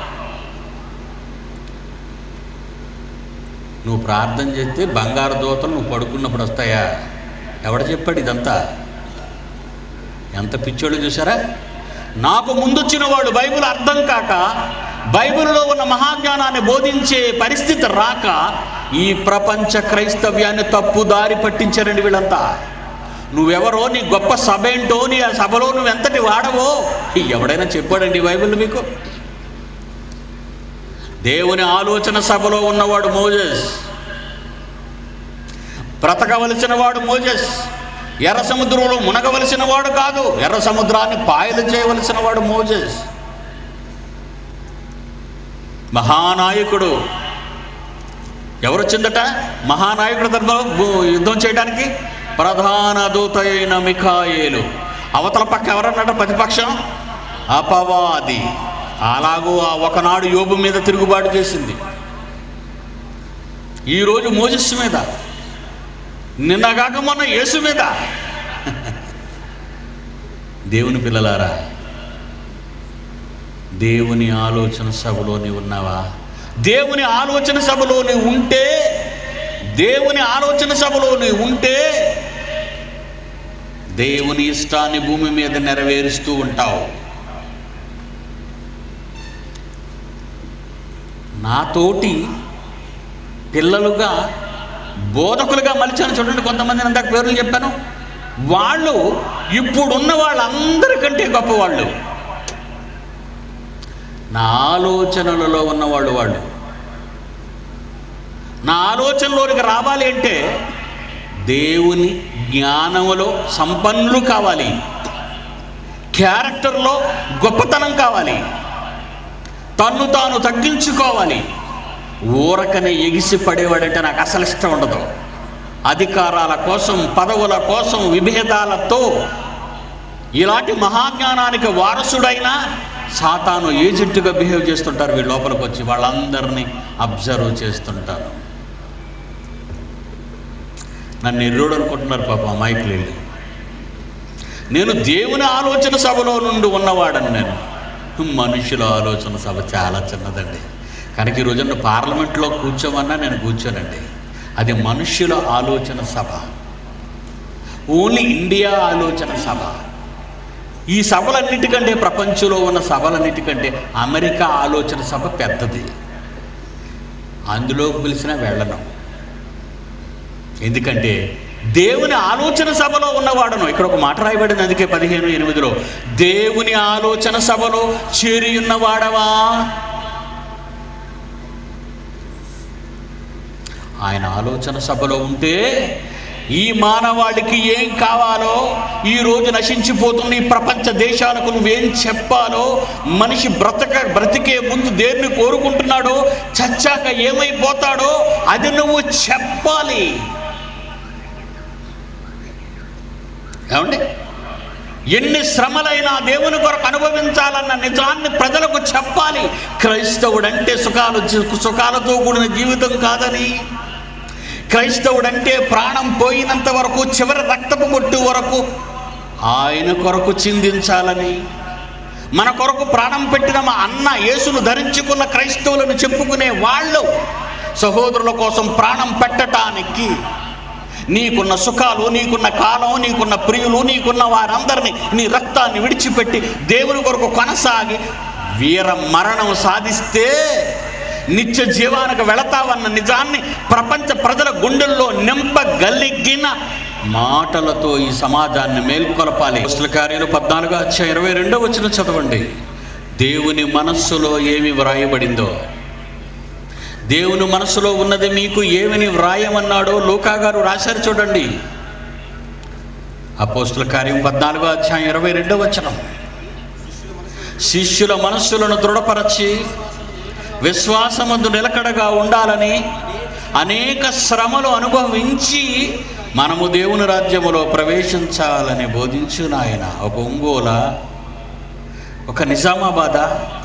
నువ్వు ప్రార్థన చేస్తే బంగారు దూతలు నువ్వు పడుకున్నప్పుడు వస్తాయా ఎవడ చెప్పాడు ఇదంతా ఎంత పిచ్చోళ్ళు చూసారా నాకు ముందొచ్చిన వాడు బైబిల్ అర్థం కాక బైబిల్లో ఉన్న మహాజ్ఞానాన్ని బోధించే పరిస్థితి రాక ఈ ప్రపంచ క్రైస్తవ్యాన్ని తప్పు దారి పట్టించారండి వీళ్ళంతా నువ్వెవరో నీ గొప్ప సభ ఏంటో నీ ఆ సభలో నువ్వు ఎంతటి వాడవో ఎవడైనా చెప్పాడండి ఈ బైబిల్ మీకు దేవుని ఆలోచన సభలో ఉన్నవాడు మోజెస్ బ్రతకవలసిన వాడు మోజెస్ ఎర్ర సముద్రంలో మునగవలసిన వాడు కాదు ఎర్ర సముద్రాన్ని పాయలు చేయవలసిన వాడు మోజెస్ మహానాయకుడు ఎవరు వచ్చిందట మహానాయకుడు తరఫున భూ- యుద్ధం చేయడానికి ప్రధాన దూత అయిన మిఖాయేలు అవతల పక్క ఎవరన్నాడ ప్రతిపక్షం అపవాది అలాగూ ఆ ఒకనాడు యోబు మీద తిరుగుబాటు చేసింది ఈరోజు మోజస్సు మీద నిన్నగాక మొన్న యేసు మీద దేవుని పిల్లలారా దేవుని ఆలోచన సభలో నీవు ఉన్నావా దేవుని ఆలోచన సభలో నీవు ఉంటే దేవుని ఆలోచన సభలో నీవు ఉంటే దేవుని ఇష్టాన్ని భూమి మీద నెరవేరుస్తూ ఉంటావు నాతోటి పిల్లలుగా బోధకులుగా మలిచాను చూడండి కొంతమంది అందాక పేర్లు చెప్పాను వాళ్ళు ఇప్పుడున్న వాళ్ళందరికంటే గొప్పవాళ్ళు నా ఆలోచనలలో ఉన్నవాళ్ళు వాళ్ళు నా ఆలోచనలోనికి రావాలి అంటే దేవుని జ్ఞానములో సంపన్నులు కావాలి క్యారెక్టర్లో గొప్పతనం కావాలి తన్ను తాను తగ్గించుకోవాలి ఊరకనే ఎగిసి పడేవాడంటే నాకు అసలు ఇష్టం ఉండదు అధికారాల కోసం పదవుల కోసం విభేదాలతో ఇలాంటి మహాజ్ఞానానికి వారసుడైన సాతాను ఏజెంట్గా బిహేవ్ చేస్తుంటారు వీళ్ళ లోపలికి వచ్చి వాళ్ళందరినీ అబ్జర్వ్ చేస్తుంటారు నన్ను ఎర్రోడు అనుకుంటున్నారు పాప అమాయకులు వెళ్ళి నేను దేవుని ఆలోచన సభలో నుండి ఉన్నవాడని నేను మనుషుల ఆలోచన సభ చాలా చిన్నదండి కనుక ఈ రోజున పార్లమెంట్లో కూర్చోమన్నా నేను కూర్చోనండి అది మనుష్యుల ఆలోచన సభ ఓన్లీ ఇండియా ఆలోచన సభ ఈ సభలన్నిటికంటే ప్రపంచంలో ఉన్న సభలన్నిటికంటే అమెరికా ఆలోచన సభ పెద్దది అందులో పిలిచిన వెళ్ళను ఎందుకంటే దేవుని ఆలోచన సభలో ఉన్నవాడను ఇక్కడ ఒక మాట రాయబడింది అందుకే పదిహేను ఎనిమిదిలో దేవుని ఆలోచన సభలో చేరి ఉన్నవాడవా ఆయన ఆలోచన సభలో ఉంటే ఈ మానవాళికి ఏం కావాలో ఈ రోజు నశించిపోతున్న ఈ ప్రపంచ దేశాలకు నువ్వేం చెప్పాలో మనిషి బ్రతక బ్రతికే ముందు దేన్ని కోరుకుంటున్నాడో చచ్చాక ఏమైపోతాడో అది నువ్వు చెప్పాలి ఏమండి ఎన్ని శ్రమలైనా దేవుని కొరకు అనుభవించాలన్న నిజాన్ని ప్రజలకు చెప్పాలి క్రైస్తవుడంటే సుఖాలు సుఖాలతో కూడిన జీవితం కాదని క్రైస్తవుడంటే ప్రాణం పోయినంత వరకు చివరి రక్తపు బొట్టు వరకు ఆయన కొరకు చిందించాలని మన కొరకు ప్రాణం పెట్టిన మా అన్న యేసును ధరించుకున్న క్రైస్తవులను చెప్పుకునే వాళ్ళు సహోదరుల కోసం ప్రాణం పెట్టటానికి నీకున్న సుఖాలు నీకున్న కాలం నీకున్న ప్రియులు నీకున్న వారందరినీ నీ రక్తాన్ని విడిచిపెట్టి దేవుని కొరకు కొనసాగి వీర మరణం సాధిస్తే నిత్య జీవానికి వెళతావన్న నిజాన్ని ప్రపంచ ప్రజల గుండెల్లో నింపగలిగిన మాటలతో ఈ సమాజాన్ని మేల్కొలపాలి అసలు కార్యాలు పద్నాలుగు అధ్యాయం ఇరవై రెండో వచ్చిన చదవండి దేవుని మనస్సులో ఏమి వ్రాయబడిందో దేవుని మనసులో ఉన్నది మీకు ఏమని వ్రాయమన్నాడో లూకా గారు రాశారు చూడండి అపోస్తుల కార్యం పద్నాలుగో అధ్యాయం ఇరవై రెండో వచనం శిష్యుల మనస్సులను దృఢపరచి విశ్వాసమందు నిలకడగా ఉండాలని అనేక శ్రమలు అనుభవించి మనము దేవుని రాజ్యములో ప్రవేశించాలని బోధించు నాయన ఒక ఒంగోల ఒక నిజామాబాద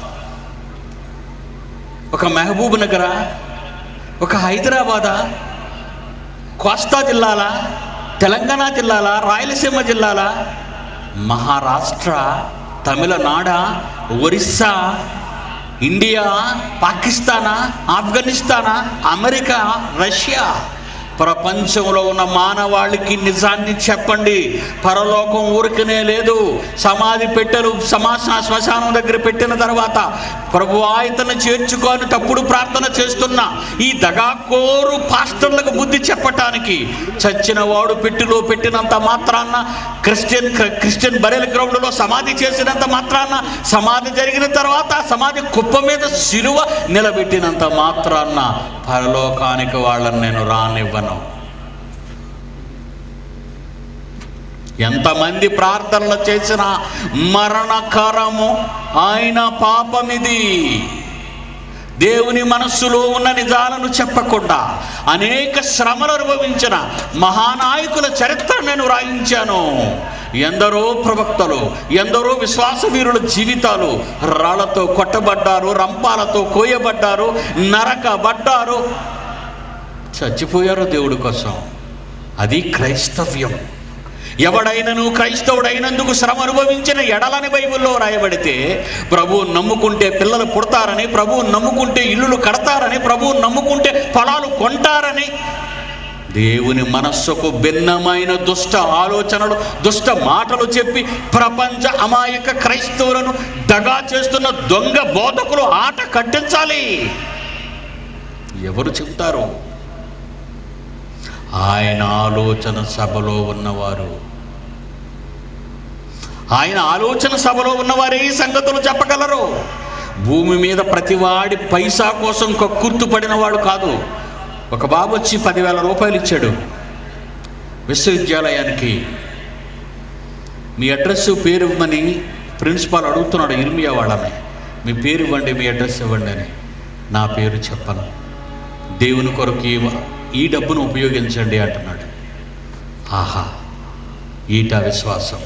ఒక మహబూబ్ నగర ఒక హైదరాబాదా కోస్తా జిల్లాల తెలంగాణ జిల్లాల రాయలసీమ జిల్లాల మహారాష్ట్ర తమిళనాడ ఒరిస్సా ఇండియా పాకిస్తానా ఆఫ్ఘనిస్తానా అమెరికా రష్యా ప్రపంచంలో ఉన్న మానవాళికి నిజాన్ని చెప్పండి పరలోకం ఊరికనే లేదు సమాధి పెట్టెలు సమాస శ్మశానం దగ్గర పెట్టిన తర్వాత ప్రభు ఆయతను చేర్చుకొని తప్పుడు ప్రార్థన చేస్తున్న ఈ దగాకోరు పాస్టర్లకు బుద్ధి చెప్పటానికి చచ్చిన వాడు పెట్టిలో పెట్టినంత మాత్రాన్న క్రిస్టియన్ క్రిస్టియన్ బరెల్ గ్రౌండ్లో సమాధి చేసినంత మాత్రాన్న సమాధి జరిగిన తర్వాత ఆ సమాధి కుప్ప మీద శిలువ నిలబెట్టినంత మాత్రాన్న పరలోకానికి వాళ్ళని నేను రానివ్వను ఎంతమంది ప్రార్థనలు చేసిన మరణకరము ఆయన పాపమిది దేవుని మనస్సులో ఉన్న నిజాలను చెప్పకుండా అనేక శ్రమలు అనుభవించిన మహానాయకుల చరిత్ర నేను రాయించాను ఎందరో ప్రవక్తలు ఎందరో విశ్వాసవీరుల జీవితాలు రాళ్లతో కొట్టబడ్డారు రంపాలతో కోయబడ్డారు నరకబడ్డారు చచ్చిపోయారు దేవుడి కోసం అది క్రైస్తవ్యం ఎవడైనను క్రైస్తవుడైనందుకు శ్రమ అనుభవించిన ఎడలని బైబిల్లో రాయబడితే ప్రభువు నమ్ముకుంటే పిల్లలు పుడతారని ప్రభువు నమ్ముకుంటే ఇల్లులు కడతారని ప్రభువు నమ్ముకుంటే పొలాలు కొంటారని దేవుని మనస్సుకు భిన్నమైన దుష్ట ఆలోచనలు దుష్ట మాటలు చెప్పి ప్రపంచ అమాయక క్రైస్తవులను దగా చేస్తున్న దొంగ బోధకులు ఆట కట్టించాలి ఎవరు చెబుతారు ఆయన ఆలోచన సభలో ఉన్నవారు ఆయన ఆలోచన సభలో ఉన్నవారే ఈ సంగతులు చెప్పగలరు భూమి మీద ప్రతివాడి పైసా కోసం కక్కుర్తు పడినవాడు కాదు ఒక బాబు వచ్చి పదివేల రూపాయలు ఇచ్చాడు విశ్వవిద్యాలయానికి మీ అడ్రస్ పేరు ఇవ్వమని ప్రిన్సిపాల్ అడుగుతున్నాడు ఇర్మియా వాళ్ళని మీ పేరు ఇవ్వండి మీ అడ్రస్ ఇవ్వండి అని నా పేరు చెప్పను దేవుని కొరకు ఈ- ఈ డబ్బును ఉపయోగించండి అంటున్నాడు ఆహా ఈట విశ్వాసం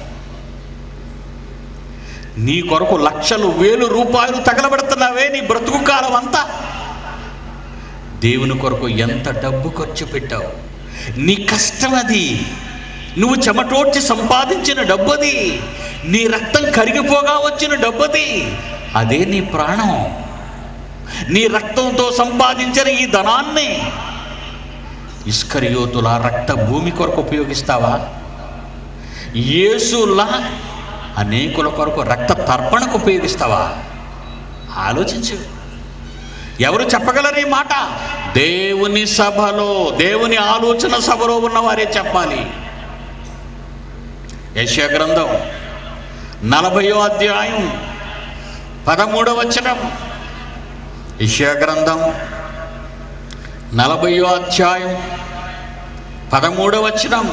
నీ కొరకు లక్షలు వేలు రూపాయలు తగలబెడుతున్నావే నీ బ్రతుకు కాలం అంతా దేవుని కొరకు ఎంత డబ్బు ఖర్చు పెట్టావు నీ కష్టం అది నువ్వు చెమటోడ్చి సంపాదించిన డబ్బది నీ రక్తం కరిగిపోగా వచ్చిన డబ్బది అదే నీ ప్రాణం నీ రక్తంతో సంపాదించిన ఈ ధనాన్ని ఇస్కరియోతుల రక్త భూమి కొరకు ఉపయోగిస్తావా యేసులా అనేకుల కొరకు రక్త తర్పణకు ఉపయోగిస్తావా ఆలోచించు ఎవరు చెప్పగలరు ఈ మాట దేవుని సభలో దేవుని ఆలోచన సభలో ఉన్నవారే చెప్పాలి యశ్యా గ్రంథం నలభయో అధ్యాయం పదమూడవ వచనం యశ్యా గ్రంథం నలభయో అధ్యాయం పదమూడవ వచనం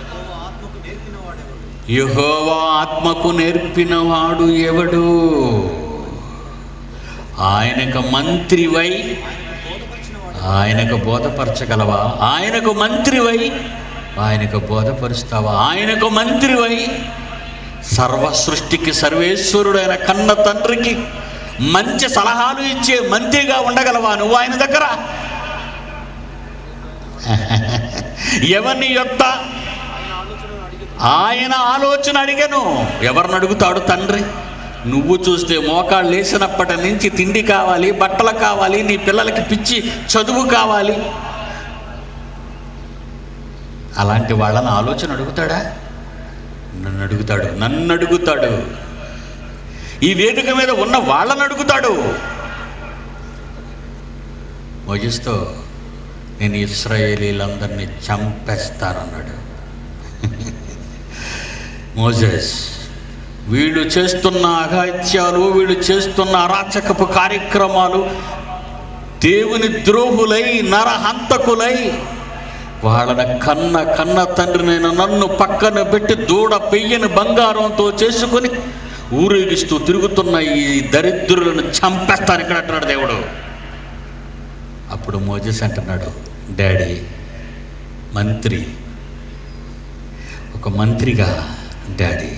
యెహోవా ఆత్మకు నేర్పినవాడు ఎవడు ఆయనకు మంత్రివై ఆయనకు బోధపరచగలవా ఆయనకు మంత్రివై ఆయనకు బోధపరుస్తావా ఆయనకు మంత్రివై సర్వ సృష్టికి సర్వేశ్వరుడైన కన్న తండ్రికి మంచి సలహాలు ఇచ్చే మంత్రిగా ఉండగలవా నువ్వు ఆయన దగ్గర ఎవరిని యొక్క ఆయన ఆలోచన అడిగాను ఎవరిని అడుగుతాడు తండ్రి నువ్వు చూస్తే మోకాళ్ళు లేచినప్పటి నుంచి తిండి కావాలి బట్టలు కావాలి నీ పిల్లలకి పిచ్చి చదువు కావాలి అలాంటి వాళ్ళని ఆలోచన అడుగుతాడా నన్ను అడుగుతాడు నన్ను అడుగుతాడు ఈ వేదిక మీద ఉన్న వాళ్ళని అడుగుతాడు మోజిస్తో నేను ఇస్రాయేలీలందరినీ చంపేస్తానన్నాడు మోజెస్ వీళ్ళు చేస్తున్న అఘాత్యాలు వీళ్ళు చేస్తున్న అరాచకపు కార్యక్రమాలు దేవుని ద్రోహులై నరహంతకులై వాళ్ళని కన్న కన్న తండ్రినైన నన్ను పక్కన పెట్టి దూడ పెయ్యని బంగారంతో చేసుకొని ఊరేగిస్తూ తిరుగుతున్న ఈ దరిద్రులను చంపేస్తాను ఇక్కడ అంటున్నాడు దేవుడు అప్పుడు మోజెస్ అంటున్నాడు డాడీ మంత్రి ఒక మంత్రిగా డాడీ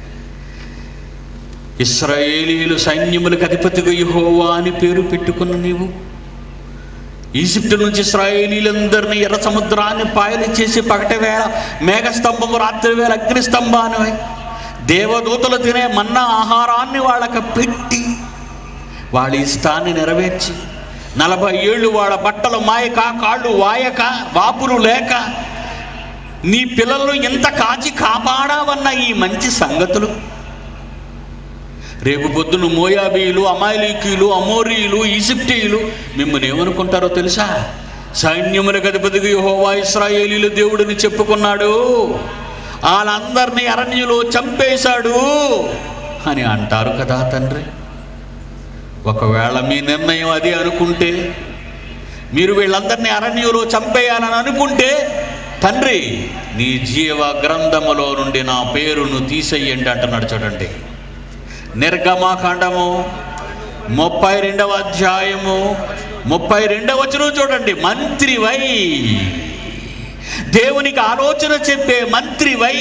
ఇస్రాయేలీలు సైన్యములకు అధిపతిగా యెహోవా అని పేరు పెట్టుకున్న నీవు ఈజిప్టు నుంచి ఇస్రాయేలీలందరినీ ఎర్ర సముద్రాన్ని పాయలు చేసి పగటి వేళ మేఘస్తంభము రాత్రి వేళ అగ్నిస్తంభాన్ని దేవదూతలు తినే మన్న ఆహారాన్ని వాళ్ళకి పెట్టి వాళ్ళ ఇష్టాన్ని నెరవేర్చి నలభై ఏళ్ళు వాళ్ళ బట్టలు మాయక కాళ్ళు వాయక వాపులు లేక నీ పిల్లలను ఎంత కాచి కాపాడావన్న ఈ మంచి సంగతులు రేపు పొద్దున మోయాబీలు అమాయలీకీలు అమోరీలు ఈజిప్టీయులు మిమ్మల్ని ఏమనుకుంటారో తెలుసా సైన్యములకు అధిపతిగా యెహోవా ఇస్రాయేలీలు దేవుడిని చెప్పుకున్నాడు వాళ్ళందరినీ అరణ్యులో చంపేశాడు అని అంటారు కదా తండ్రి ఒకవేళ మీ నిర్ణయం అది అనుకుంటే మీరు వీళ్ళందరినీ అరణ్యంలో చంపేయాలని అనుకుంటే తండ్రి నీ జీవ గ్రంథములో నుండి నా పేరును తీసేయండి అంటున్నాడు చూడండి నిర్గమాకాండము ముప్పై రెండవ అధ్యాయము ముప్పై రెండవ వచనం చూడండి మంత్రివై దేవునికి ఆలోచన చెప్పే మంత్రివై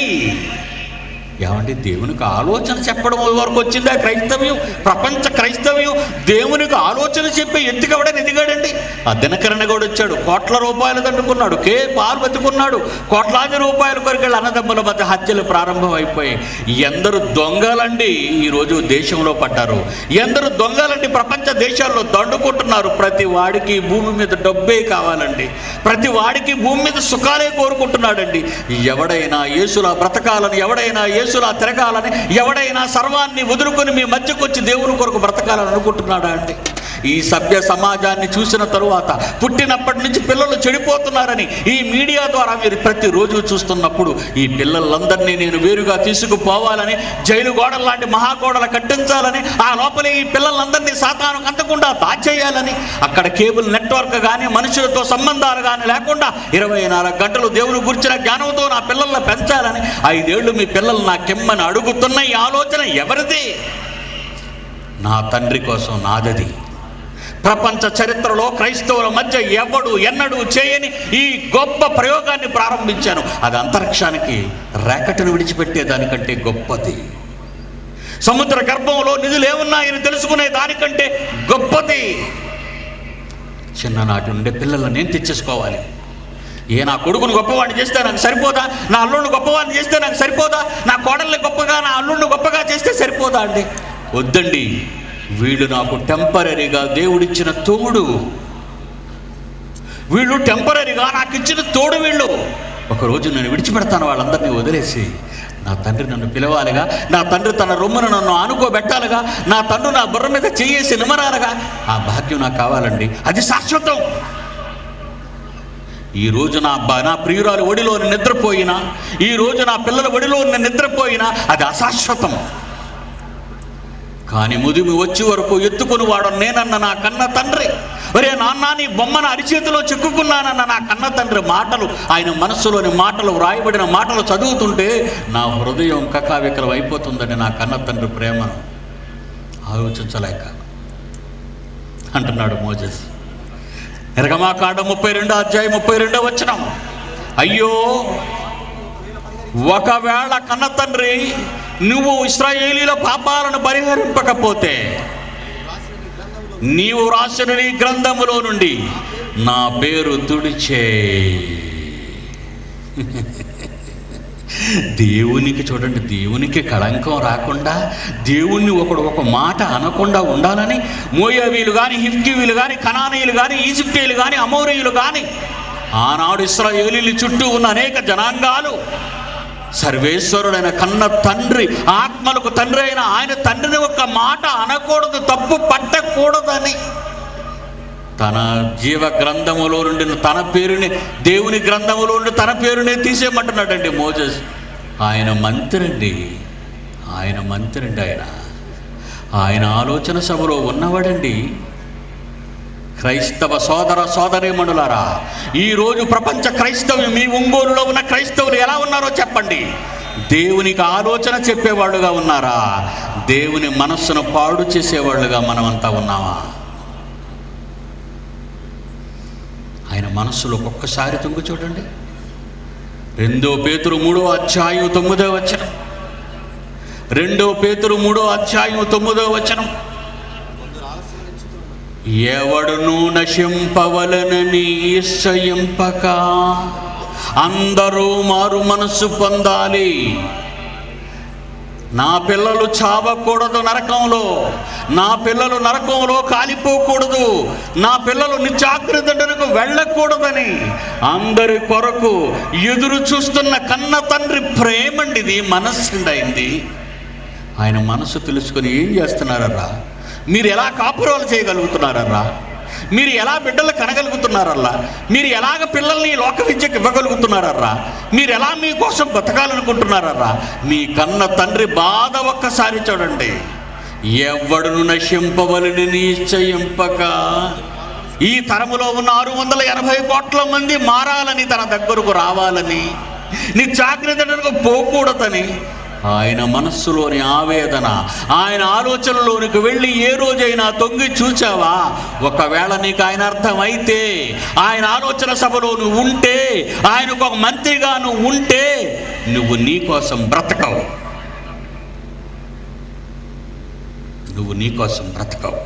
ఏమంటే దేవునికి ఆలోచన చెప్పడం వరకు వచ్చిందా క్రైస్తవ్యం ప్రపంచ క్రైస్తవ్యం దేవునికి ఆలోచన చెప్పే ఎత్తుకవడని ఎదిగాడండి ఆ దినకరణ కూడా వచ్చాడు కోట్ల రూపాయలు దండుకున్నాడు కే పాలు బతుకున్నాడు కోట్లాది రూపాయల కొరకు అన్నదమ్ముల మధ్య హత్యలు ప్రారంభమైపోయాయి ఎందరు దొంగలండి ఈరోజు దేశంలో పడ్డారు ఎందరు దొంగలండి ప్రపంచ దేశాల్లో దండుకుంటున్నారు ప్రతి వాడికి భూమి మీద డబ్బే కావాలండి ప్రతి వాడికి భూమి మీద సుఖాలే కోరుకుంటున్నాడండి ఎవడైనా యేసులా బ్రతకాలని ఎవడైనా యేసులా తిరగాలని ఎవడైనా సర్వాన్ని వదులుకొని మీ మధ్యకు వచ్చి దేవుని కొరకు బ్రతకాలని అనుకుంటున్నాడా అండి ఈ సభ్య సమాజాన్ని చూసిన తరువాత పుట్టినప్పటి నుంచి పిల్లలు చెడిపోతున్నారని ఈ మీడియా ద్వారా మీరు ప్రతిరోజు చూస్తున్నప్పుడు ఈ పిల్లలందరినీ నేను వేరుగా తీసుకుపోవాలని జైలు గోడల లాంటి మహాగోడలు కట్టించాలని ఆ లోపలే ఈ పిల్లలందరినీ సాతాను కంతకుండా దాచేయాలని అక్కడ కేబుల్ నెట్వర్క్ కానీ మనుషులతో సంబంధాలు కానీ లేకుండా ఇరవై నాలుగు గంటలు దేవుని గురించిన జ్ఞానంతో నా పిల్లల్ని పెంచాలని ఐదేళ్లు మీ పిల్లలు నాకెమ్మని అడుగుతున్న ఈ ఆలోచన ఎవరిది నా తండ్రి కోసం నాదది ప్రపంచ చరిత్రలో క్రైస్తవుల మధ్య ఎవడు ఎన్నడూ చేయని ఈ గొప్ప ప్రయోగాన్ని ప్రారంభించాను అది అంతరిక్షానికి ర్యాకెట్ను విడిచిపెట్టే దానికంటే గొప్పది సముద్ర గర్భంలో నిధులు ఏమున్నాయని తెలుసుకునే దానికంటే గొప్పది చిన్ననాటి నుండి పిల్లలను నేను తెచ్చేసుకోవాలి ఏ నా కొడుకును గొప్పవాడిని చేస్తే నాకు సరిపోదా నా అల్లుడిని గొప్పవాడిని చేస్తే నాకు సరిపోదా నా కోడల్ని గొప్పగా నా అల్లుడిని గొప్పగా చేస్తే సరిపోదా అండి వద్దండి వీళ్ళు నాకు టెంపరీగా దేవుడిచ్చిన తోడు వీళ్ళు టెంపరీగా నాకు ఇచ్చిన తోడు వీళ్ళు ఒకరోజు నేను విడిచిపెడతాను వాళ్ళందరినీ వదిలేసి నా తండ్రి నన్ను పిలవాలిగా నా తండ్రి తన రొమ్మును నన్ను ఆనుకోబెట్టాలిగా నా తండ్రి నా బుర్ర మీద చేయేసి నిమరాలిగా ఆ భాగ్యం నాకు కావాలండి అది శాశ్వతం ఈ రోజు నా బ నా ప్రియురాలు ఒడిలో నిద్రపోయినా ఈ రోజు నా పిల్లల ఒడిలో నేను నిద్రపోయినా అది అశాశ్వతం కానీ ముదిమి వచ్చే వరకు ఎత్తుకుని వాడు నేనన్న నా కన్న తండ్రి ఒరే నాన్న నీ బొమ్మను అరిచేతిలో చిక్కుకున్నానన్న నా కన్న తండ్రి మాటలు ఆయన మనస్సులోని మాటలు వ్రాయబడిన మాటలు చదువుతుంటే నా హృదయం కకావికలం అయిపోతుందని నా కన్న తండ్రి ప్రేమను ఆలోచించలేక అంటున్నాడు మోజెస్ నిర్గమాకాండ ముప్పై రెండో అధ్యాయం ముప్పై రెండో వచనం అయ్యో ఒకవేళ కన్న తండ్రి నువ్వు ఇస్రాయేలీల పాపాలను పరిహరింపకపోతే నీవు రాసిన నీ గ్రంథములో నుండి నా పేరు తుడిచే దేవునికి చూడండి దేవునికి కళంకం రాకుండా దేవుణ్ణి ఒకడు ఒక మాట అనకుండా ఉండాలని మోయావీలు కానీ హిఫ్కీవీలు కానీ కనానీయులు కానీ ఈజిప్టీయులు కానీ అమోరీయులు కానీ ఆనాడు ఇస్రాయేలీల చుట్టూ ఉన్న అనేక జనాంగాలు సర్వేశ్వరుడైన కన్న తండ్రి ఆత్మలకు తండ్రి అయిన ఆయన తండ్రిని ఒక మాట అనకూడదు తప్పు పట్టకూడదని తన జీవ గ్రంథములో నుండి తన పేరుని దేవుని గ్రంథములో నుండి తన పేరునే తీసేయమంటున్నాడండి మోజస్ ఆయన మంత్రి అండి ఆయన మంత్రి అండి ఆయన ఆయన ఆలోచన సభలో ఉన్నవాడండి క్రైస్తవ సోదర సోదరీమణులారా ఈరోజు ప్రపంచ క్రైస్తవులు మీ ఒంగోలులో ఉన్న క్రైస్తవులు ఎలా ఉన్నారో చెప్పండి దేవునికి ఆలోచన చెప్పేవాళ్ళుగా ఉన్నారా దేవుని మనస్సును పాడు చేసేవాళ్ళుగా మనమంతా ఉన్నామా ఆయన మనస్సులో ఒక్కొక్కసారి తొంగి చూడండి రెండో పేతురు మూడో అధ్యాయం తొమ్మిదో వచనం రెండో పేతురు మూడో అధ్యాయం తొమ్మిదో వచనం ఎవడును నశింపవలనని ఇష్టయింపక అందరూ మారు మనస్సు పొందాలి నా పిల్లలు చావకూడదు నరకంలో నా పిల్లలు నరకంలో కాలిపోకూడదు నా పిల్లలు నిత్యాగ్రతకు వెళ్ళకూడదని అందరి కొరకు ఎదురు చూస్తున్న కన్న తండ్రి ప్రేమండిది మనస్సుండైంది ఆయన మనసు తెలుసుకొని ఏం చేస్తున్నారరా మీరు ఎలా కాపురాలు చేయగలుగుతున్నారరా మీరు ఎలా బిడ్డలు కనగలుగుతున్నారల్లా మీరు ఎలాగ పిల్లల్ని ఈ లోక విద్యకు ఇవ్వగలుగుతున్నారర్రా మీరు ఎలా మీకోసం బతకాలనుకుంటున్నారర్రా మీ కన్న తండ్రి బాధ ఒక్కసారి చూడండి ఎవడును నశింపవలని నిశ్చయింపక ఈ తరములో ఉన్న ఆరు వందల ఎనభై కోట్ల మంది మారాలని తన దగ్గరకు రావాలని నీ జాగ్రత్తకు పోకూడదని ఆయన మనస్సులోని ఆవేదన ఆయన ఆలోచనలోనికి వెళ్ళి ఏ రోజైనా తొంగి చూచావా ఒకవేళ నీకు ఆయన అర్థమైతే ఆయన ఆలోచన సభలో నువ్వు ఉంటే ఆయనకు ఒక మంత్రిగా నువ్వు ఉంటే నువ్వు నీ కోసం బ్రతకవు నువ్వు నీ కోసం బ్రతకవు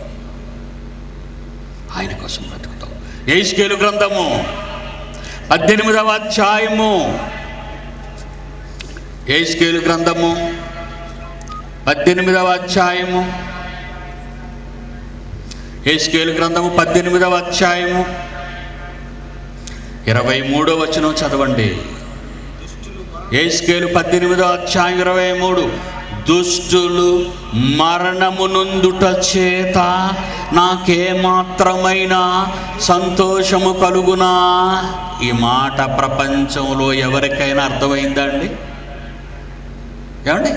ఆయన కోసం బ్రతుకుతావు ఏస్కేలు గ్రంథము పద్దెనిమిదవ అధ్యాయము ఏస్కేలు గ్రంథము పద్దెనిమిదవ అధ్యాయము ఏస్కేలు గ్రంథము పద్దెనిమిదవ అధ్యాయము ఇరవై మూడో వచనం చదవండి ఏస్కేలు పద్దెనిమిదవ అధ్యాయం ఇరవై మూడు దుష్టులు మరణమునందుట చేత నాకేమాత్రమైన సంతోషము కలుగునా ఈ మాట ప్రపంచంలో ఎవరికైనా అర్థమైందా అండి ఏమండి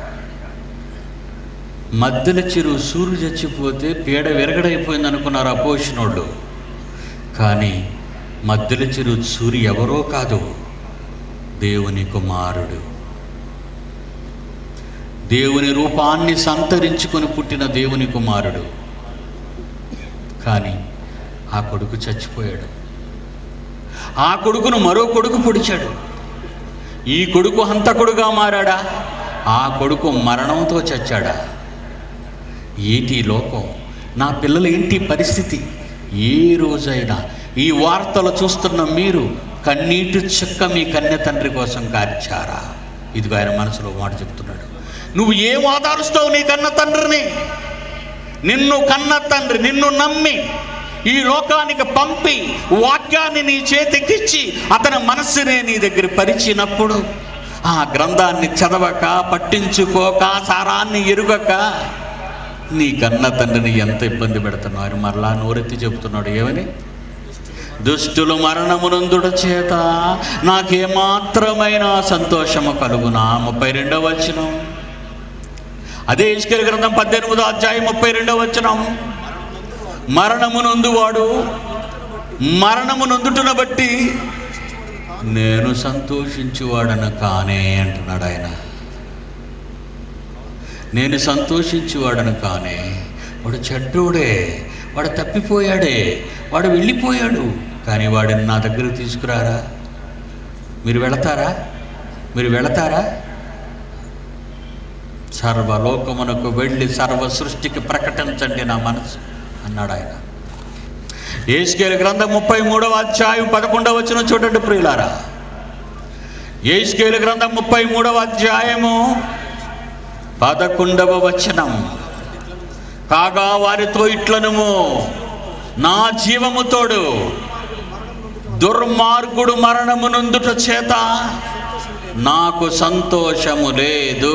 మధ్యన చిరు సూర్యుడు చచ్చిపోతే పీడ విరగడైపోయింది అనుకున్నారు అపోషణోళ్ళు కానీ మధ్యల చిరు సూర్య ఎవరో కాదు దేవుని కుమారుడు దేవుని రూపాన్ని సంతరించుకొని పుట్టిన దేవుని కుమారుడు కానీ ఆ కొడుకు చచ్చిపోయాడు ఆ కొడుకును మరో కొడుకు పొడిచాడు ఈ కొడుకు హంతకుడుగా మారాడా ఆ కొడుకు మరణంతో చచ్చాడా ఏంటి ఈ లోకం నా పిల్లలు ఏంటి పరిస్థితి ఏ రోజైనా ఈ వార్తలు చూస్తున్న మీరు కన్నీటి చుక్క మీ కన్య తండ్రి కోసం కార్చారా ఇదిగో ఆయన మనసులో మాట చెప్తున్నాడు నువ్వు ఏం ఆధారుస్తావు నీ కన్న తండ్రిని నిన్ను కన్న తండ్రి నిన్ను నమ్మి ఈ లోకానికి పంపి వాక్యాన్ని నీ చేతికిచ్చి అతని మనస్సునే నీ దగ్గర పరిచినప్పుడు ఆ గ్రంథాన్ని చదవక పట్టించుకోక సారాన్ని ఎరుగక నీ కన్న తండ్రిని ఎంత ఇబ్బంది పెడుతున్నారు మరలా నోరెత్తి చెబుతున్నాడు ఏమని దుష్టులు మరణమునందుట చేత నాకేమాత్రమైన సంతోషము కలుగునా ముప్పై రెండవ వచనం అదే ఇష్కరి గ్రంథం పద్దెనిమిదో అధ్యాయం ముప్పై రెండవ వచనం మరణమునందు వాడు మరణమునందుటను బట్టి నేను సంతోషించువాడను కానే అంటున్నాడు ఆయన నేను సంతోషించువాడను కానే వాడు చెడ్డోడే వాడు తప్పిపోయాడే వాడు వెళ్ళిపోయాడు కానీ వాడిని నా దగ్గర తీసుకురారా మీరు వెళతారా మీరు వెళతారా సర్వలోకమునకు వెళ్ళి సర్వ సృష్టికి ప్రకటించండి నా మనసు అన్నాడు ఆయన ఏస్కేల్ గ్రంథం ముప్పై మూడవ అధ్యాయం పదకొండవ వచ్చిన చూడండి ప్రియులారా ఏస్కేల్ గ్రంథం ముప్పై మూడవ అధ్యాయము పదకొండవ వచనం కాగా వారితో ఇట్లనుము నా జీవము తోడు దుర్మార్గుడు మరణమునందుట చేత నాకు సంతోషము లేదు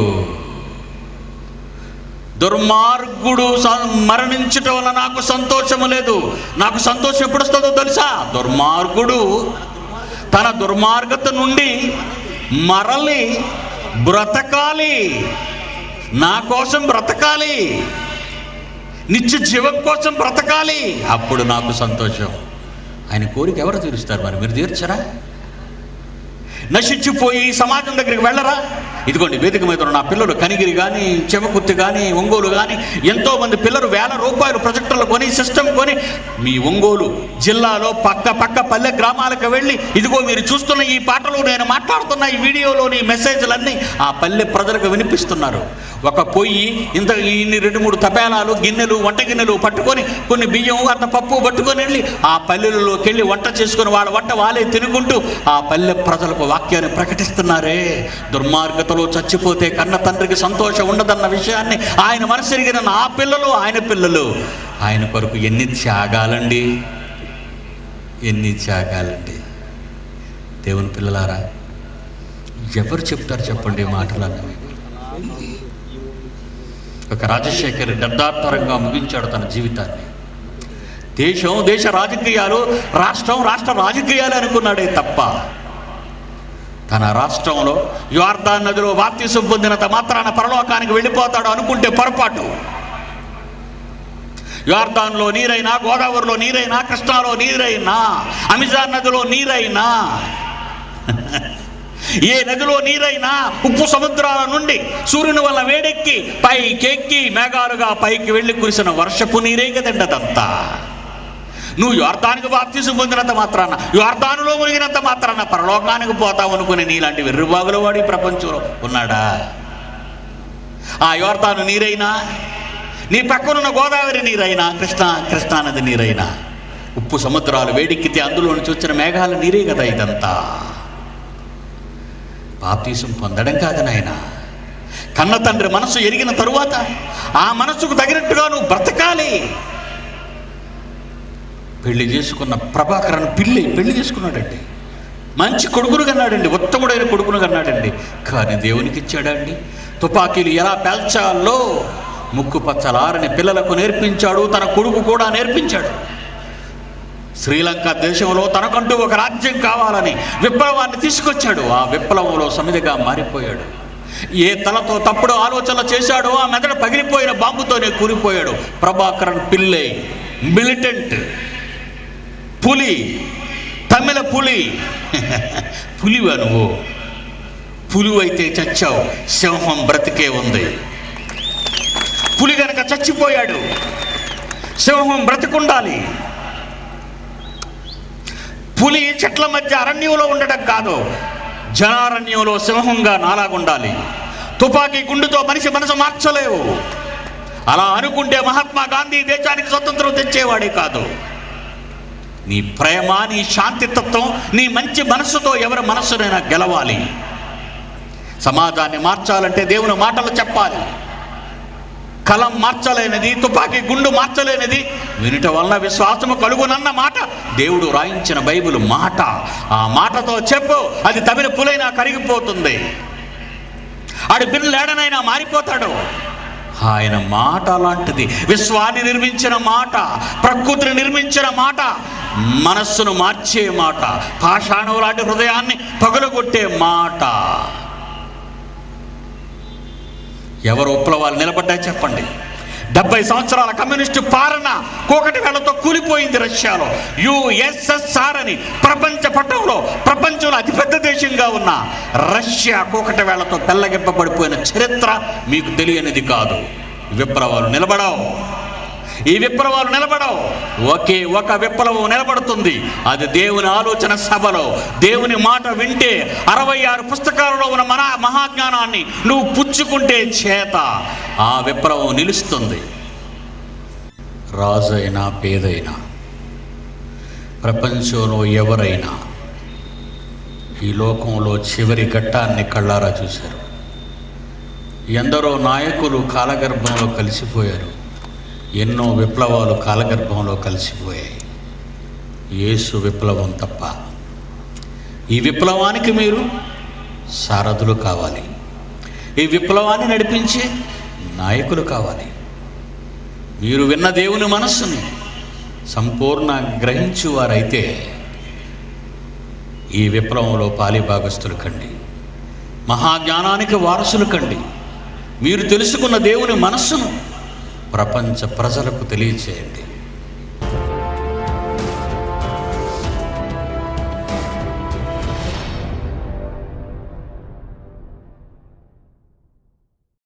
దుర్మార్గుడు స- మరణించుట వల్ల నాకు సంతోషము లేదు నాకు సంతోషం ఎప్పుడు వస్తుందో తెలుసా దుర్మార్గుడు తన దుర్మార్గత నుండి మరలి బ్రతకాలి నా కోసం బ్రతకాలి నిత్య జీవం కోసం బ్రతకాలి అప్పుడు నాకు సంతోషం ఆయన కోరిక ఎవరు తీరుస్తారు మరి మీరు తీర్చరా నశించిపోయి సమాజం దగ్గరికి వెళ్ళరా ఇదిగోండి వేదిక మీద ఉన్న నా పిల్లలు కనిగిరి కానీ చెమకుర్తి కానీ ఒంగోలు కానీ ఎంతో మంది పిల్లలు వేల రూపాయలు ప్రొజెక్టర్లు కొని సిస్టమ్ కొని మీ ఒంగోలు జిల్లాలో పక్క పక్క పల్లె గ్రామాలకు వెళ్ళి ఇదిగో మీరు చూస్తున్న ఈ పాటలు నేను మాట్లాడుతున్న ఈ వీడియోలోని మెసేజ్లన్నీ ఆ పల్లె ప్రజలకు వినిపిస్తున్నారు ఒక పొయ్యి ఇంత ఇన్ని రెండు మూడు తపేలాలు గిన్నెలు వంట గిన్నెలు పట్టుకొని కొన్ని బియ్యం అంత పప్పు పట్టుకొని వెళ్ళి ఆ పల్లెలలోకి వెళ్ళి వంట చేసుకొని వాళ్ళ వంట వాళ్ళే తినుకుంటూ ఆ పల్లె ప్రజలకు వాక్యాన్ని ప్రకటిస్తున్నారే దుర్మార్గతలో చచ్చిపోతే కన్న తండ్రికి సంతోషం ఉండదన్న విషయాన్ని ఆయన మనసెరిగిన నా పిల్లలు ఆయన పిల్లలు ఆయన కొరకు ఎన్ని త్యాగాలండి ఎన్ని త్యాగాలండి దేవుని పిల్లలారా ఎవరు చెప్తారు చెప్పండి ఈ మాటలన్నీ ఒక రాజశేఖర్ నిర్ధార్థరంగా ముగించాడు తన జీవితాన్ని దేశం దేశ రాజకీయాలు రాష్ట్రం రాష్ట్ర రాజకీయాలు అనుకున్నాడే తప్ప తన రాష్ట్రంలో యువార్దాన్ నదిలో బాప్తీసం పొందినంత మాత్రాన పరలోకానికి వెళ్ళిపోతాడు అనుకుంటే పొరపాటు యువార్దాన్లో నీరైనా గోదావరిలో నీరైనా కృష్ణాలో నీరైనా అమెజాన్ నదిలో నీరైనా ఏ నదిలో నీరైనా ఉప్పు సముద్రాల నుండి సూర్యుని వల్ల వేడెక్కి పైకెక్కి మేఘాలుగా పైకి వెళ్ళి కురిసిన వర్షపు నీరే కదండి అదంతా నువ్వు యోర్దానికి బాప్తీసు పొందినంత మాత్రాన యోర్దానులో మునిగినంత మాత్రాన పరలోకానికి పోతావు అనుకునే నీలాంటి వెర్రిబాగుల వాడు ఈ ప్రపంచంలో ఉన్నాడా ఆ యోర్దాను నీరైనా నీ పక్కనున్న గోదావరి నీరైనా కృష్ణా కృష్ణానది నీరైనా ఉప్పు సముద్రాలు వేడెక్కితే అందులో నుంచి వచ్చిన మేఘాల నీరే కదా ఇదంతా బాప్తీసం పొందడం కాదు నాయన కన్న తండ్రి మనసు ఎరిగిన తరువాత ఆ మనసుకు తగినట్టుగా నువ్వు బ్రతకాలి పెళ్లి చేసుకున్న ప్రభాకరన్ పిల్లి పెళ్లి చేసుకున్నాడండి మంచి కొడుకును కన్నాడండి ఉత్తముడైన కొడుకును కన్నాడండి కానీ దేవునికి ఇచ్చాడండి తుపాకీలు ఎలా పేల్చాలో ముక్కు పచ్చలారని పిల్లలకు నేర్పించాడు తన కొడుకు కూడా నేర్పించాడు శ్రీలంక దేశంలో తనకంటూ ఒక రాజ్యం కావాలని విప్లవాన్ని తీసుకొచ్చాడు ఆ విప్లవంలో సమిదిగా మారిపోయాడు ఏ తలతో తప్పుడు ఆలోచనలు చేశాడో ఆ మెదడు పగిలిపోయిన బాంబుతోనే కూలిపోయాడు ప్రభాకరన్ పిల్లే మిలిటెంట్ పులి తమిళ పులి పులివా నువ్వు పులివైతే చచ్చావు సింహం బ్రతికే ఉంది పులి గనక చచ్చిపోయాడు సింహం బ్రతికుండాలి పులి చెట్ల మధ్య అరణ్యంలో ఉండడం కాదు జనారణ్యంలో సింహంగా నాలాగుండాలి తుపాకీ గుండుతో మనిషి మనసు మార్చలేవు అలా అనుకుంటే మహాత్మా గాంధీ దేశానికి స్వతంత్రం తెచ్చేవాడే కాదు నీ ప్రేమ నీ శాంతితత్వం నీ మంచి మనస్సుతో ఎవరి మనస్సునైనా గెలవాలి సమాజాన్ని మార్చాలంటే దేవుని మాటలు చెప్పాలి కలం మార్చలేనిది తుపాకీ గుండు మార్చలేనిది వినుట వలన విశ్వాసము కలుగునన్న మాట దేవుడు రాయించిన బైబిల్ మాట ఆ మాటతో చెప్పు అది తమిళ పులైనా కరిగిపోతుంది ఆడి బిన్లేడనైనా మారిపోతాడు ఆయన మాట అలాంటిది విశ్వాన్ని నిర్మించిన మాట ప్రకృతిని నిర్మించిన మాట మనస్సును మార్చే మాట పాషాణం లాంటి హృదయాన్ని పగలగొట్టే మాట ఎవరు విప్లవాలు నిలబడ్డాయి చెప్పండి డెబ్బై సంవత్సరాల కమ్యూనిస్టు పాలన కోకటి వేళతో కూలిపోయింది రష్యాలో యుఎస్ఎస్ఆర్ అని ప్రపంచ పటంలో ప్రపంచంలో అతిపెద్ద దేశంగా ఉన్న రష్యా కోకటి వేళతో తెల్లగింపబడిపోయిన చరిత్ర మీకు తెలియనిది కాదు విప్లవాలు నిలబడవు ఈ విప్లవాలు నిలబడవు ఒకే ఒక విప్లవం నిలబడుతుంది అది దేవుని ఆలోచన సభలో దేవుని మాట వింటే అరవై ఆరు పుస్తకాలలో ఉన్న మన మహాజ్ఞానాన్ని నువ్వు పుచ్చుకుంటే చేత ఆ విప్లవం నిలుస్తుంది రాజైనా పేదైనా ప్రపంచంలో ఎవరైనా ఈ లోకంలో చివరి ఘట్టాన్ని కళ్ళారా చూశారు ఎందరో నాయకులు కాలగర్భంలో కలిసిపోయారు ఎన్నో విప్లవాలు కాలగర్భంలో కలిసిపోయాయి యేసు విప్లవం తప్ప ఈ విప్లవానికి మీరు సారథులు కావాలి ఈ విప్లవాన్ని నడిపించే నాయకులు కావాలి మీరు విన్న దేవుని మనస్సుని సంపూర్ణ గ్రహించువారైతే ఈ విప్లవంలో పాలిభాగస్తులు కండి మహాజ్ఞానానికి వారసులు కండి మీరు తెలుసుకున్న దేవుని మనస్సును ప్రపంచ ప్రజలకు తెలియచేయండి